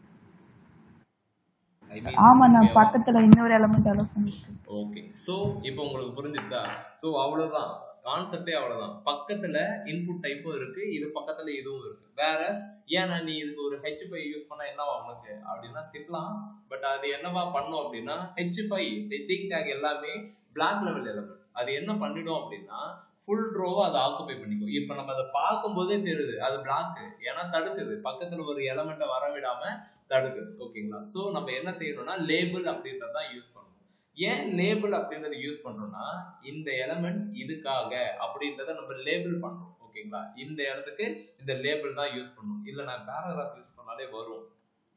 ஐ ஆமா நான் பக்கத்துல இன்னொரு எலமெண்ட் அலோவ் பண்ணிருக்கேன் ஓகே ஸோ இப்போ உங்களுக்கு புரிஞ்சிச்சா ஸோ அவ்வளோதான் கான்செப்டே அவ்வளோதான் பக்கத்துல இன்புட் டைப்பும் இருக்கு இது பக்கத்துல இதுவும் இருக்கு வேற ஏன்னா நீ இதுக்கு ஒரு ஹெச் ஃபை யூஸ் பண்ணா என்னவா உனக்கு அப்படின்னா திட்டலாம் பட் அது என்னவா பண்ணும் அப்படின்னா ஹெச் ஃபை ஹெட்டிங் டேக் எல்லாமே பிளாக் லெவல் எலமெண்ட் அது என்ன பண்ணிடும் அப்படின்னா ஃபுல் ரோவை அதை ஆக்குபை பண்ணிக்கும் இப்போ நம்ம அதை பார்க்கும்போதே தெரியுது அது பிளாக் ஏன்னா தடுக்குது பக்கத்துல ஒரு எலமெண்ட்டை வர விடாம தடுக்குது ஓகேங்களா ஸோ நம்ம என்ன செய்யணும்னா லேபிள் அப்படின்றத யூஸ் பண்ணணும் ஏன் லேபிள் அப்படின்றத யூஸ் பண்றோம்னா இந்த எலமெண்ட் இதுக்காக அப்படின்றத நம்ம லேபிள் பண்றோம் ஓகேங்களா இந்த இடத்துக்கு இந்த லேபிள் தான் யூஸ் பண்ணணும் இல்ல நான் பேராகிராஃப் யூஸ் பண்ணாலே வரும்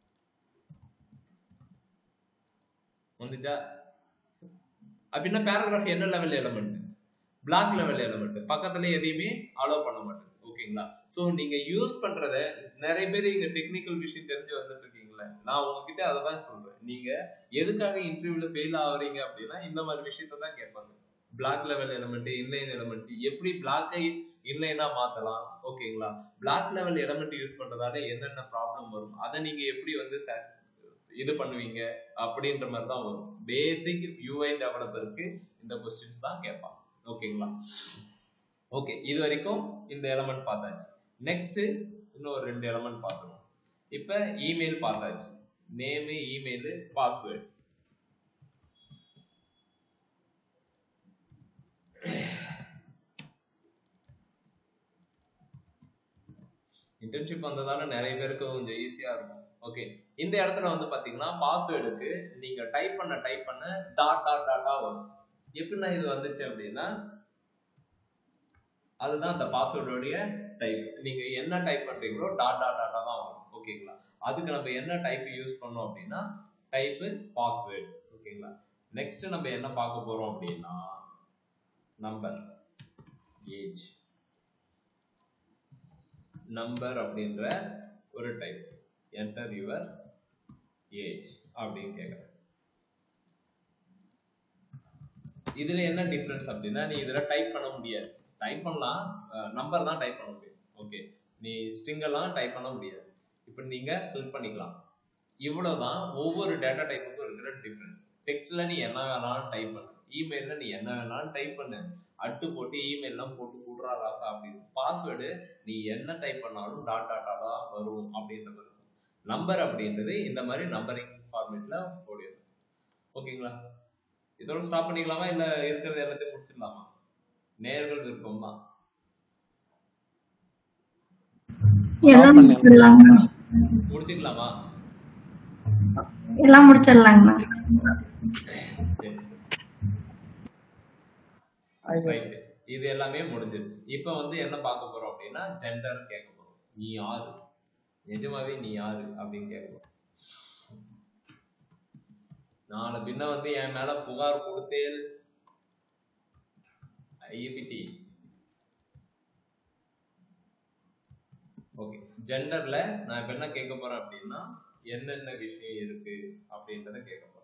வந்துச்சா அப்படின்னா பேராகிராஃப் என்ன level element block level element பக்கத்துல எதையுமே அலோவ் பண்ண மாட்டேங்குது ஓகேங்களா ஸோ நீங்க யூஸ் பண்றத நிறைய பேர் இங்க டெக்னிக்கல் விஷயம் தெரிஞ்சு வந்துட்டு இருக்கீங்களே நான் உங்ககிட்ட அதை தான் சொல்றேன் நீங்க எதுக்காக இன்டர்வியூல ஃபெயில் ஆகுறீங்க அப்படின்னா இந்த மாதிரி விஷயத்த தான் கேட்பாங்க block level element inline element எப்படி பிளாக்கை இன்லைனா மாத்தலாம் ஓகேங்களா பிளாக் லெவல் எலமெண்ட் யூஸ் பண்றதால என்னென்ன ப்ராப்ளம் வரும் அதை நீங்க எப்படி வந்து sa- இது பண்ணுவீங்க அப்படின்ற மாதிரி தான் வரும் பேசிக் யூஐ டெவலப்பருக்கு இந்த கொஸ்டின்ஸ் தான் கேட்பான் ஓகேங்களா ஓகே இது வரைக்கும் இந்த எலமெண்ட் பார்த்தாச்சு நெக்ஸ்ட் இன்னொரு ரெண்டு எலமெண்ட் பார்த்துருவோம் இப்போ இமெயில் பார்த்தாச்சு நேமு இமெயிலு பாஸ்வேர்டு இன்டர்ன்ஷிப் வந்ததால நிறைய பேருக்கு கொஞ்சம் ஈஸியா இருக்கும் ஓகே இந்த இடத்துல வந்து பாத்தீங்கன்னா பாஸ்வேர்டுக்கு நீங்க டைப் பண்ண டைப் பண்ண டாட் டாட் டாட்டா வரும் எப்படின்னா இது வந்துச்சு அப்படின்னா அதுதான் அந்த பாஸ்வேர்டோடைய டைப் நீங்க என்ன டைப் பண்றீங்களோ டாட் டாட் டாட்டா தான் வரும் ஓகேங்களா அதுக்கு நம்ம என்ன டைப் யூஸ் பண்ணோம் அப்படின்னா டைப்பு பாஸ்வேர்டு ஓகேங்களா நெக்ஸ்ட் நம்ம என்ன பார்க்க போறோம் அப்படின்னா நம்பர் ஏஜ் நம்பர் அப்படின்ற ஒரு டைப் என்டர் யுவர் ஏஜ் அப்படின்னு கேட்குறேன் இதுல என்ன டிஃப்ரென்ஸ் அப்படின்னா நீ இதுல டைப் பண்ண முடியாது டைப் பண்ணலாம் நம்பர் தான் டைப் பண்ண முடியும் ஓகே நீ ஸ்ட்ரிங் எல்லாம் டைப் பண்ண முடியாது இப்போ நீங்க கிளிக் பண்ணிக்கலாம் இவ்வளவுதான் ஒவ்வொரு டேட்டா டைப்புக்கும் இருக்கிற டிஃப்ரென்ஸ் டெக்ஸ்ட்ல நீ என்ன வேணாலும் டைப் பண்ணு இமெயில்ல நீ என்ன வேணாலும் டைப் பண்ணு அட்டு போட்டு இமெயில்லாம் போட்டு கூடுறா ராசா அப்படின்னு பாஸ்வேர்டு நீ என்ன டைப் பண்ணாலும் டாட் டாட் டாட்டா வரும் அப்படின்றது இருக்கும் நம்பர் அப்படின்றது இந்த மாதிரி நம்பரிங் ஃபார்மேட்ல ஓடிடும் ஓகேங்களா இதோட ஸ்டாப் பண்ணிக்கலாமா இல்ல இருக்கிறது எல்லாத்தையும் முடிச்சிடலாமா நேர்கள் விருப்பம் தான் எல்லாம் முடிச்சிடலாங்கண்ணா முடிச்சுக்கலாமா எல்லாம் முடிச்சிடலாங்கண்ணா சரி ரைட் இது எல்லாமே முடிஞ்சிருச்சு இப்போ வந்து என்ன பார்க்க போறோம் அப்படின்னா ஜெண்டர் கேட்க போறோம் நீ யாரு நிஜமாவே நீ யாரு அப்படின்னு கேட்கணும் நாளை பின்ன வந்து என் மேல புகார் கொடுத்தேன் ஐபிடி ஓகே ஜெண்டர்ல நான் இப்ப என்ன கேட்க போறேன் அப்படின்னா என்னென்ன விஷயம் இருக்கு அப்படின்றத கேட்க போறேன்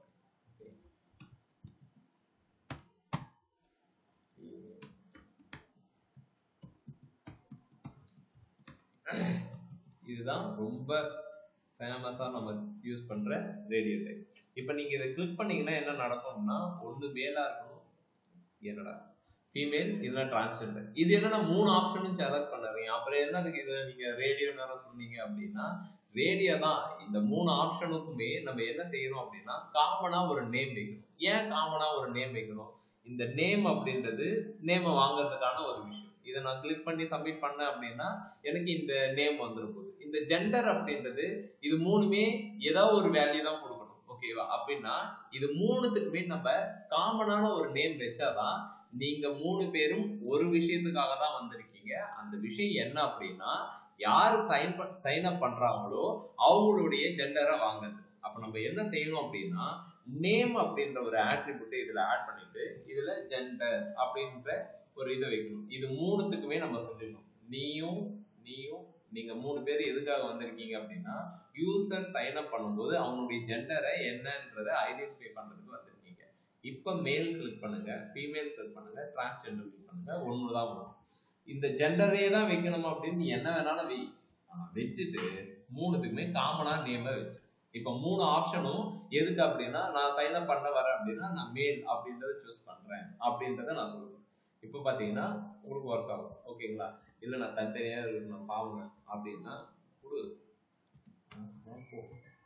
இதுதான் ரொம்ப ஃபேமஸாக நம்ம யூஸ் பண்ணுற ரேடியோ டைப் இப்போ நீங்கள் இதை கிளிக் பண்ணீங்கன்னா என்ன நடக்கும்னா ஒன்று மேலாக இருக்கணும் என்னடா ஃபீமேல் இல்லைன்னா டிரான்ஸ்ஜெண்டர் இது என்னன்னா மூணு ஆப்ஷனும் செலக்ட் பண்ணுறீங்க அப்புறம் என்னதுக்கு இது நீங்கள் ரேடியோ நேரம் சொன்னீங்க அப்படின்னா ரேடியோ தான் இந்த மூணு ஆப்ஷனுக்குமே நம்ம என்ன செய்யணும் அப்படின்னா காமனாக ஒரு நேம் வைக்கணும் ஏன் காமனாக ஒரு நேம் வைக்கணும் இந்த நேம் அப்படின்றது நேமை வாங்குறதுக்கான ஒரு விஷயம் இதை நான் கிளிக் பண்ணி சப்மிட் பண்ணேன் அப்படின்னா எனக்கு இந்த நேம் வந்துடும் போகுது இந்த ஜெண்டர் அப்படின்றது இது மூணுமே ஏதாவது ஒரு வேல்யூ தான் கொடுக்கணும் ஓகேவா அப்படின்னா இது மூணுத்துக்குமே நம்ம காமனான ஒரு நேம் வச்சாதான் நீங்க மூணு பேரும் ஒரு விஷயத்துக்காக தான் வந்திருக்கீங்க அந்த விஷயம் என்ன அப்படின்னா யார் சைன் சைன் அப் பண்றாங்களோ அவங்களுடைய ஜெண்டரை வாங்குறது அப்ப நம்ம என்ன செய்யணும் அப்படின்னா நேம் அப்படின்ற ஒரு ஆட்ரிபியூட் இதுல ஆட் பண்ணிட்டு இதுல ஜெண்டர் அப்படின்ற ஒரு இதை வைக்கணும் இது மூணுத்துக்குமே நம்ம சொல்லிடணும் நீயும் நீயும் நீங்க மூணு பேர் எதுக்காக வந்திருக்கீங்க அப்படின்னா யூசர் சைன் அப் பண்ணும்போது அவனுடைய ஜெண்டரை என்னன்றதை ஐடென்டிஃபை பண்றதுக்கு வந்திருக்கீங்க இப்போ மேல் கிளிக் பண்ணுங்க ஃபீமேல் கிளிக் பண்ணுங்க டிரான்ஸ்ஜெண்டர் கிளிக் பண்ணுங்க ஒன்று தான் வரும் இந்த ஜெண்டரே தான் வைக்கணுமா அப்படின்னு நீ என்ன வேணாலும் வை ஆனா வச்சுட்டு மூணுத்துக்குமே காமனா நேமை வச்சு இப்போ மூணு ஆப்ஷனும் எதுக்கு அப்படின்னா நான் சைன் அப் பண்ண வரேன் அப்படின்னா நான் மேல் அப்படின்றத சூஸ் பண்றேன் அப்படின்றத நான் சொல்லுவேன் இப்போ பார்த்தீங்கன்னா உங்களுக்கு ஒர்க் ஆகும் ஓகேங்களா இல்லை நான் தனித்தனியாக இருக்கு நான் பாவங்க அப்படின்னா கொடு ஆ, போ.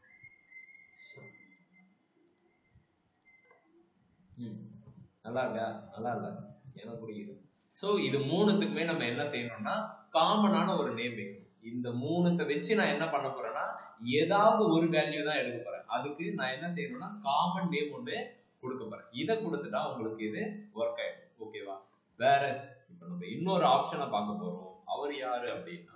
ம் நல்லா இருக்கா நல்லா இல்ல எனக்கு பிடிக்குது ஸோ இது மூணுத்துக்குமே நம்ம என்ன செய்யணும்னா காமனான ஒரு நேம் வைக்கணும் இந்த மூணுத்தை வச்சு நான் என்ன பண்ண போறேன்னா ஏதாவது ஒரு வேல்யூ தான் எடுக்க போறேன் அதுக்கு நான் என்ன செய்யணும்னா காமன் நேம் ஒன்று கொடுக்க போறேன் இதை கொடுத்துட்டா உங்களுக்கு இது ஒர்க் ஆயிடும் ஓகேவா வேற இப்போ நம்ம இன்னொரு ஆப்ஷனை பார்க்க போறோம் அவர் யாரு அப்படின்னா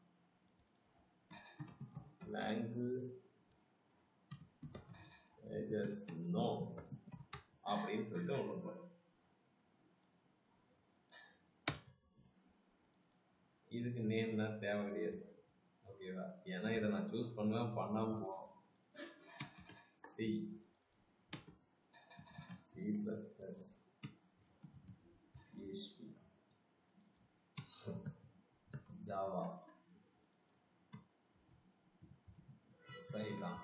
லாங்குவேஜஸ் நோ அப்படின்னு சொல்லிட்டு ஒன்று போறோம் இதுக்கு நேம்லாம் தேவை கிடையாது ஓகேவா ஏன்னா இதை நான் சூஸ் பண்ணுவேன் பண்ணாம போவோம் C C plus plus PHP Java சரிதான்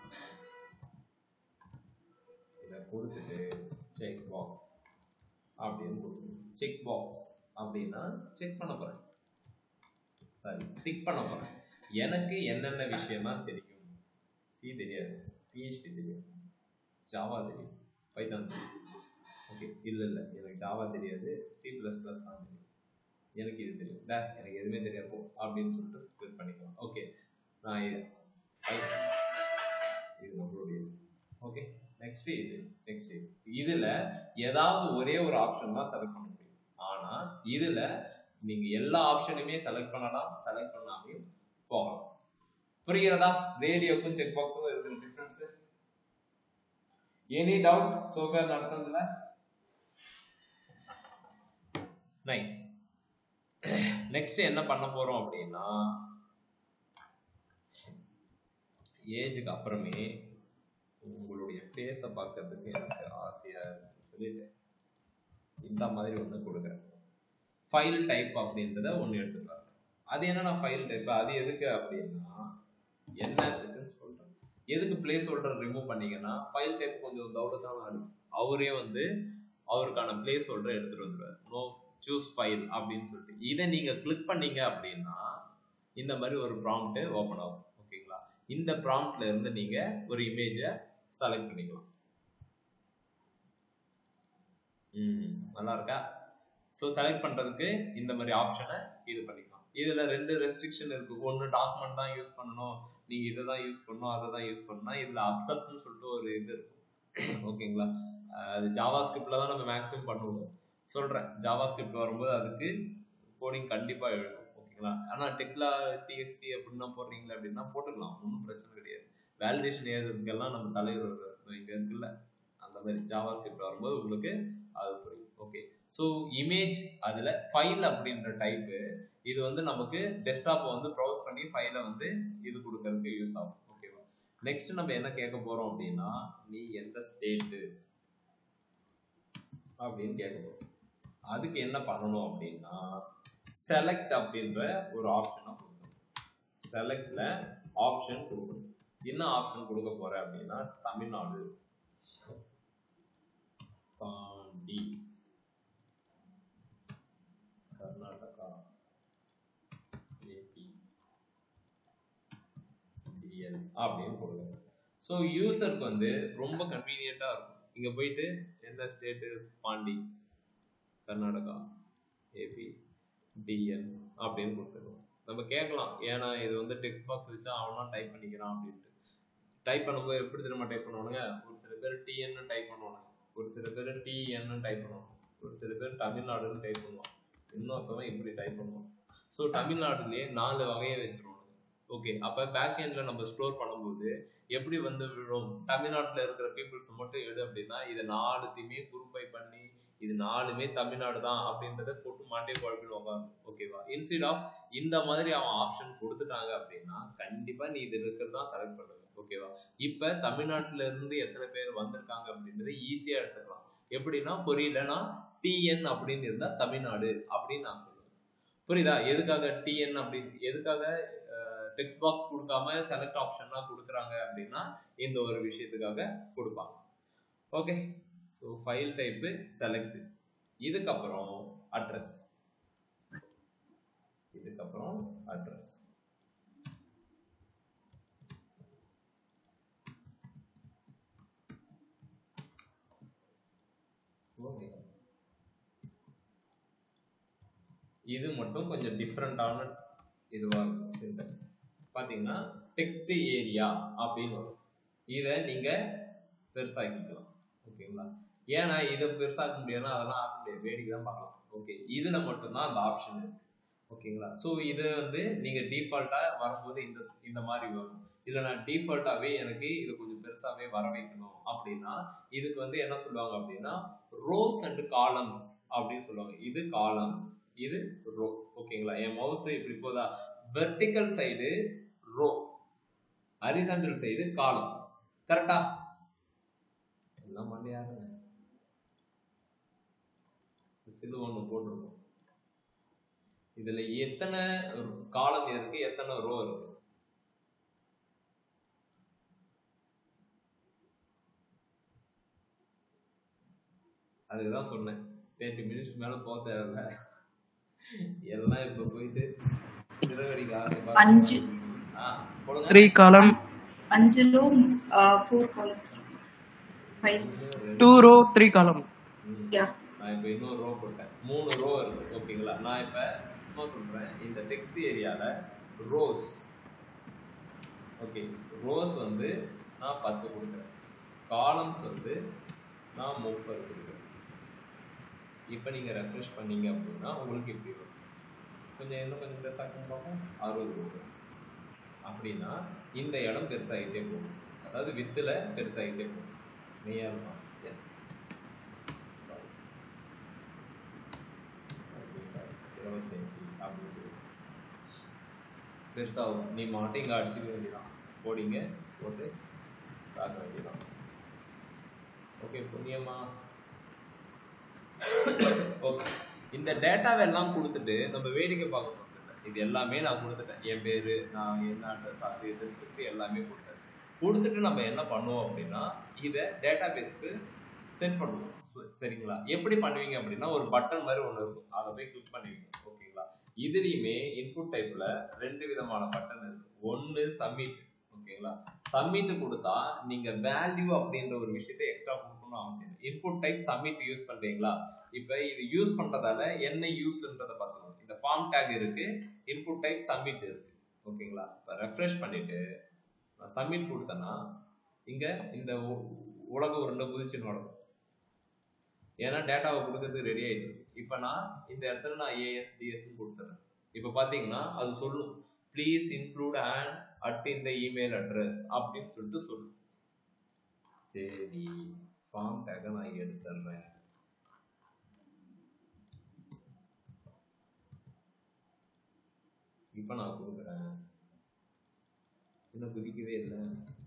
இதை கொடுத்துட்டு செக் பாக்ஸ் அப்படின்னு கொடுக்கணும் செக் பாக்ஸ் அப்படின்னா செக் பண்ண போகிறேன் சாரி டிக் பண்ண போகிறேன் எனக்கு என்னென்ன விஷயம்லாம் தெரியும் சி தெரியாது பிஹெச்பி தெரியும் ஜாவா தெரியும் பைத்தான் தெரியும் ஓகே இல்லை இல்லை எனக்கு ஜாவா தெரியாது சி ப்ளஸ் ப்ளஸ் தான் தெரியும் எனக்கு இது தெரியும் டே எனக்கு எதுவுமே தெரியாது போ அப்படின்னு சொல்லிட்டு கிளிக் பண்ணிக்கலாம் ஓகே நான் இது Python. இது நம்மளுடைய ஓகே நெக்ஸ்ட் இது நெக்ஸ்ட் இது இதில் ஏதாவது ஒரே ஒரு ஆப்ஷன் தான் செலக்ட் பண்ண முடியும் ஆனால் இதில் நீங்கள் எல்லா ஆப்ஷனுமே செலக்ட் பண்ணலாம் செலக்ட் பண்ணாமையும் போகலாம் புரிகிறதா ரேடியோக்கும் செக் பாக்ஸுக்கும் இருக்கிற டிஃப்ரென்ஸு எனி டவுட் சோஃபேர் நடத்துறதுல நைஸ் நெக்ஸ்ட் என்ன பண்ண போறோம் அப்படின்னா ஏஜுக்கு அப்புறமே உங்களுடைய ஃபேஸை பார்க்கறதுக்கு எனக்கு ஆசையா இருக்குன்னு சொல்லிட்டு இந்த மாதிரி ஒன்று கொடுக்குறேன் ஃபைல் டைப் அப்படின்றத ஒன்று எடுத்துக்கலாம் அது என்னன்னா ஃபைல் டைப் அது எதுக்கு அப்படின்னா என்னத்துக்குன்னு சொல்றேன் எதுக்கு பிளேஸ் ஹோல்டர் ரிமூவ் பண்ணீங்கன்னா ஃபைல் டைப் கொஞ்சம் தௌலத்தான ஆளு அவரே வந்து அவருக்கான பிளேஸ் ஹோல்டர் எடுத்துட்டு வந்துருவார் நோ சூஸ் ஃபைல் அப்படின்னு சொல்லிட்டு இதை நீங்க கிளிக் பண்ணீங்க அப்படின்னா இந்த மாதிரி ஒரு ப்ராம்ப்ட் ஓப்பன் ஆகும் ஓகேங்களா இந்த ப்ராம்ப்ட்ல இருந்து நீங்க ஒரு இமேஜை செலக்ட் பண்ணிக்கலாம் ம் நல்லா இருக்கா ஸோ செலக்ட் பண்றதுக்கு இந்த மாதிரி ஆப்ஷனை இது பண்ணிக்கலாம் இதுல ரெண்டு ரெஸ்ட்ரிக்ஷன் இருக்கு ஒன்று டாக்குமெண்ட் தான் யூஸ் பண்ணணும் நீங்க இதை தான் யூஸ் பண்ணணும் அதை தான் யூஸ் பண்ணணும் இதுல அப்செப்ட்னு சொல்லிட்டு ஒரு இது இருக்கும் ஓகேங்களா அஹ் அது ஜாவா ஸ்கிரிப்ட்ல தான் நம்ம மேக்ஸிமம் பண்ணுவோம் சொல்றேன் ஜாவா ஸ்கிரிப்ட் வரும்போது அதுக்கு கோடிங் கண்டிப்பா எழுதும் ஓகே ஓகேங்களா ஆனால் டெக்லா டிஎக்ஸ்டி அப்படின்னா போடுறீங்களா அப்படின்னா போட்டுக்கலாம் ஒன்றும் பிரச்சனை கிடையாது வேலிடேஷன் எழுதுறதுக்கெல்லாம் நம்ம தலைவர் இங்கே இருக்குல்ல அந்த மாதிரி ஜாவா ஸ்கிரிப்ட் வரும்போது உங்களுக்கு அது புரியும் ஓகே ஸோ இமேஜ் அதில் ஃபைல் அப்படின்ற டைப்பு இது வந்து நமக்கு டெஸ்க்டாப்பை வந்து ப்ரௌஸ் பண்ணி ஃபைலை வந்து இது கொடுக்கறதுக்கு யூஸ் ஆகும் ஓகேவா நெக்ஸ்ட் நம்ம என்ன கேட்க போறோம் அப்படின்னா நீ எந்த ஸ்டேட்டு அப்படின்னு கேட்க போறோம் அதுக்கு என்ன பண்ணணும் அப்படின்னா செலக்ட் அப்படின்ற ஒரு ஆப்ஷனை கொடுக்கணும் செலக்ட்ல ஆப்ஷன் கொடுக்கணும் என்ன ஆப்ஷன் கொடுக்க போறேன் அப்படின்னா தமிழ்நாடு பாண்டி கர்நாடகா ஏபி டிஎல் அப்படின்னு கொடுங்க ஸோ யூசருக்கு வந்து ரொம்ப கன்வீனியண்ட்டாக இருக்கும் இங்கே போயிட்டு எந்த state Pondy Karnataka AP DL அப்படின்னு கொடுத்துருவோம் நம்ம கேட்கலாம் ஏன்னா இது வந்து டெக்ஸ்ட் பாக்ஸ் வச்சா அவனா டைப் பண்ணிக்கிறான் அப்படின்ட்டு டைப் பண்ணும்போது எப்படி திரும்ப டைப் பண்ணுவானுங்க ஒரு சில பேர் டிஎன்னு டைப் பண்ணுவானுங்க ஒரு சில பேர் டிஎன்னு டைப் பண்ணுவாங்க ஒரு சில பேர் தமிழ்நாடுன்னு டைப் பண்ணுவான் இன்னொருத்தவன் இப்படி டைப் பண்ணுவான் ஸோ தமிழ்நாட்டிலேயே நாலு வகையை வச்சிருவாங்க ஓகே அப்போ பேக் எண்டில் நம்ம ஸ்டோர் பண்ணும்போது எப்படி வந்து விழும் தமிழ்நாட்டில் இருக்கிற பீப்புள்ஸ் மட்டும் எடு அப்படின்னா இதை நாலுத்தையுமே குரூப்பை பண்ணி இது நாலுமே தமிழ்நாடு தான் அப்படின்றத போட்டு மாண்டே குழப்பிடுவாங்க ஓகேவா இன்ஸ்டீட் ஆஃப் இந்த மாதிரி அவன் ஆப்ஷன் கொடுத்துட்டாங்க அப்படின்னா கண்டிப்பாக நீ இது இருக்கிறது தான் செலக்ட் பண்ணுவ ஓகேவா இப்போ தமிழ்நாட்டில இருந்து எத்தனை பேர் வந்திருக்காங்க அப்படின்றத ஈஸியாக எடுத்துக்கலாம் எப்படின்னா புரியலன்னா டிஎன் அப்படின்னு இருந்தா தமிழ்நாடு அப்படின்னு நான் சொல்லுவேன் புரியுதா எதுக்காக டிஎன் அப்படி எதுக்காக டெக்ஸ்ட் பாக்ஸ் கொடுக்காம செலக்ட் ஆப்ஷன்லாம் கொடுக்குறாங்க அப்படின்னா இந்த ஒரு விஷயத்துக்காக கொடுப்பாங்க okay so file type select இதுக்கப்புறம் அட்ரஸ் இதுக்கப்புறம் அட்ரஸ் ஓகே இது மட்டும் கொஞ்சம் டிஃப்ரெண்ட்டான இதுவாக இருக்கும் சின்டெக்ஸ் பார்த்தீங்கன்னா டெக்ஸ்ட் ஏரியா அப்படின்னு வரும் இதை நீங்கள் பெருசாக்கிக்கலாம் ஓகேங்களா ஏன்னா இதை பெருசாக்க முடியாதுன்னா அதெல்லாம் ஆக்க முடியாது வேடிக்கை தான் பார்க்கலாம் ஓகே இதில் மட்டும்தான் அந்த ஆப்ஷன் இருக்கு ஓகேங்களா ஸோ இது வந்து நீங்கள் டிஃபால்ட்டாக வரும்போது இந்த இந்த மாதிரி வரும் இல்லை நான் டிஃபால்ட்டாகவே எனக்கு இது கொஞ்சம் பெருசாகவே வர வைக்கணும் அப்படின்னா இதுக்கு வந்து என்ன சொல்லுவாங்க அப்படின்னா ரோஸ் அண்ட் காலம்ஸ் அப்படின்னு சொல்லுவாங்க இது காலம் இது ரோ ஓகேங்களா என் மவுஸ் இப்படி போதா vertical side row horizontal side column கரெக்டா எல்லாம் மண்டையாருங்க சிலு ஒன்று போட்டிருக்கோம் இதுல எத்தனை காலம் இருக்கு எத்தனை ரோ இருக்கு அதுதான் சொன்னேன் தேர்ட்டி மினிட்ஸ் மேல போக தேவையில்ல எல்லாம் இப்ப போயிட்டு சிறகடிக்க ஆசை அஞ்சு. ஆ போடுங்க த்ரீ காலம் அஞ்சு row four columns five two row three column yeah நான் இப்போ இன்னொரு ரோ போட்டேன் மூணு ரோ இருக்கு ஓகேங்களா நான் இப்போ சும்மா சொல்றேன் இந்த டெக்ஸ்ட் ஏரியால ரோஸ் ஓகே ரோஸ் வந்து நான் பத்து கொடுக்குறேன் காலம்ஸ் வந்து நான் முப்பது கொடுக்குறேன் இப்போ நீங்கள் ரெஃப்ரெஷ் பண்ணீங்க அப்படின்னா உங்களுக்கு இப்படி வரும் கொஞ்சம் இன்னும் கொஞ்சம் பெருசாக்க பார்ப்போம் அறுபது கொடுக்குறேன் அப்படின்னா இந்த இடம் பெருசாகிட்டே போகும் அதாவது வித்தில் பெருசாகிட்டே போகும் மெய்யா இருக்கும் எஸ் இருபத்தஞ்சி அப்படின்னு பெருசாகும் நீ மாட்டும் இங்கே அடிச்சுக்க வேண்டியதான் போடிங்க போட்டு பார்க்க வேண்டியதான் ஓகே புண்ணியமா ஓகே இந்த டேட்டாவை எல்லாம் கொடுத்துட்டு நம்ம வேடிக்கை பார்க்க போகிறது இது எல்லாமே நான் கொடுத்துட்டேன் என் பேர் நான் என்ன அட்ரஸ் அது இதுன்னு சொல்லிட்டு எல்லாமே கொடுத்தாச்சு கொடுத்துட்டு நம்ம என்ன பண்ணுவோம் அப்படின்னா இதை டேட்டா பேஸ்க்கு செட் பண்ணுவோம் ச- சரிங்களா எப்படி பண்ணுவீங்க அப்படின்னா ஒரு பட்டன் மாதிரி ஒன்று இருக்கும் அதை போய் கிளிக் பண்ணுவீங்க ஓகேங்களா இதுலேயுமே இன்புட் டைப்பில் ரெண்டு விதமான பட்டன் இருக்கு ஒன்று சப்மிட் ஓகேங்களா சப்மிட் கொடுத்தா நீங்கள் வேல்யூ அப்படின்ற ஒரு விஷயத்தை எக்ஸ்ட்ரா கொடுக்கணும்னு அவசியம் இல்லை இன்புட் டைப் சப்மிட் யூஸ் பண்ணுறீங்களா இப்போ இது யூஸ் பண்ணுறதால என்ன யூஸ்ன்றதை பார்த்துக்கணும் இந்த ஃபார்ம் டேக் இருக்கு இன்புட் டைப் சப்மிட் இருக்கு ஓகேங்களா இப்போ ரெஃப்ரெஷ் பண்ணிட்டு நான் சப்மிட் கொடுத்தேன்னா இங்கே இந்த உ- உலக உருண்டை புதுச்சுன்னு நடக்கும் ஏன்னா டேட்டாவை கொடுக்கறதுக்கு ரெடி ஆயிடுச்சு இப்போ நான் இந்த இடத்துல நான் ஏஎஸ் டிஎஸ்ன்னு கொடுத்துறேன் இப்போ பார்த்தீங்கன்னா அது சொல்லும் ப்ளீஸ் இன்க்ளூட் அண்ட் அட் இந்த இமெயில் அட்ரஸ் அப்படின்னு சொல்லிட்டு சொல்லும் சரி ஃபார்ம் டேக்கை நான் எடுத்துடுறேன் இப்போ நான் கொடுக்குறேன் இன்னும் குதிக்கவே இல்லை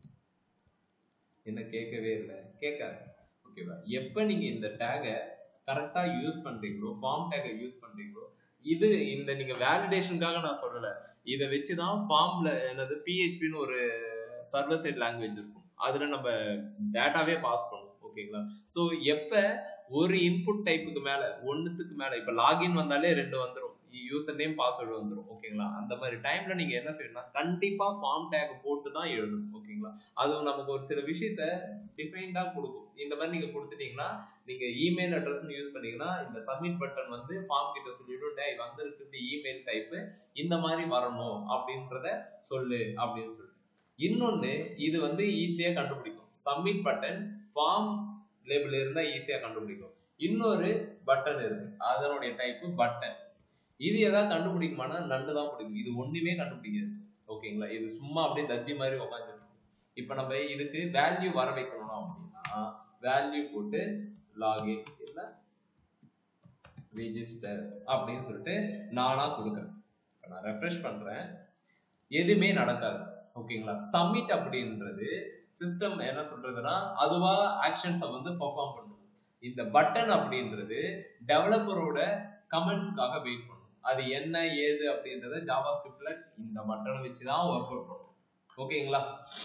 என்ன கேட்கவே இல்லை கேட்காது ஓகேவா எப்போ நீங்கள் இந்த டேகை கரெக்டாக யூஸ் பண்ணுறீங்களோ ஃபார்ம் டேகை யூஸ் பண்ணுறீங்களோ இது இந்த நீங்கள் வேலிடேஷனுக்காக நான் சொல்லலை இதை வச்சு தான் ஃபார்மில் என்னது பிஹெச்பின்னு ஒரு சர்வர் சைட் லாங்குவேஜ் இருக்கும் அதில் நம்ம டேட்டாவே பாஸ் பண்ணுவோம் ஓகேங்களா ஸோ எப்போ ஒரு இன்புட் டைப்புக்கு மேலே ஒன்றுத்துக்கு மேலே இப்போ லாகின் வந்தாலே ரெண்டு வந்துடும் யூசர் நேம் பாஸ்வேர்டு வந்துடும் ஓகேங்களா அந்த மாதிரி டைம்ல நீங்க என்ன செய்யணும்னா கண்டிப்பா ஃபார்ம் டேக் போட்டு தான் எழுதணும் ஓகேங்களா அது நமக்கு ஒரு சில விஷயத்த டிஃபைன்டா கொடுக்கும் இந்த மாதிரி நீங்க கொடுத்துட்டீங்கன்னா நீங்க இமெயில் அட்ரஸ் யூஸ் பண்ணீங்கன்னா இந்த சப்மிட் பட்டன் வந்து ஃபார்ம் கிட்ட சொல்லிடும் டே வந்திருக்கு இமெயில் டைப்பு இந்த மாதிரி வரணும் அப்படின்றத சொல்லு அப்படின்னு சொல்லிட்டு இன்னொன்னு இது வந்து ஈஸியா கண்டுபிடிக்கும் சப்மிட் பட்டன் ஃபார்ம் லேபிள் இருந்தா ஈஸியா கண்டுபிடிக்கும் இன்னொரு பட்டன் இருக்கு அதனுடைய டைப்பு பட்டன் இது எதாவது கண்டுபிடிக்குமானா நண்டு தான் பிடிக்கும் இது ஒண்ணுமே கண்டுபிடிக்காது ஓகேங்களா இது சும்மா அப்படியே தத்தி மாதிரி உட்காந்துருக்கும் இப்போ நம்ம இதுக்கு வேல்யூ வர வைக்கணும் அப்படின்னா வேல்யூ போட்டு லாகின் இல்லை ரிஜிஸ்டர் அப்படின்னு சொல்லிட்டு நானா கொடுக்குறேன் இப்போ நான் ரெஃப்ரெஷ் பண்றேன் எதுவுமே நடக்காது ஓகேங்களா சப்மிட் அப்படின்றது சிஸ்டம் என்ன சொல்றதுன்னா அதுவா ஆக்ஷன்ஸை வந்து பெர்ஃபார்ம் பண்ணும் இந்த பட்டன் அப்படின்றது டெவலப்பரோட கமெண்ட்ஸுக்காக வெயிட் பண்ணும் அது என்ன ஏது அப்படின்றத ஜாவா ஸ்கிரிப்ட்ல இந்த பட்டனை வச்சு தான் ஒர்க் அவுட் பண்ணும் ஓகேங்களா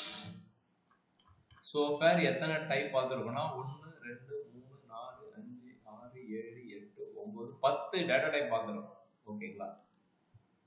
ஸோ ஃபேர் எத்தனை டைப் பார்த்துருக்கோம்னா ஒன்று ரெண்டு மூணு நாலு அஞ்சு ஆறு ஏழு எட்டு ஒம்பது பத்து டேட்டா டைப் பார்த்துருக்கோம் ஓகேங்களா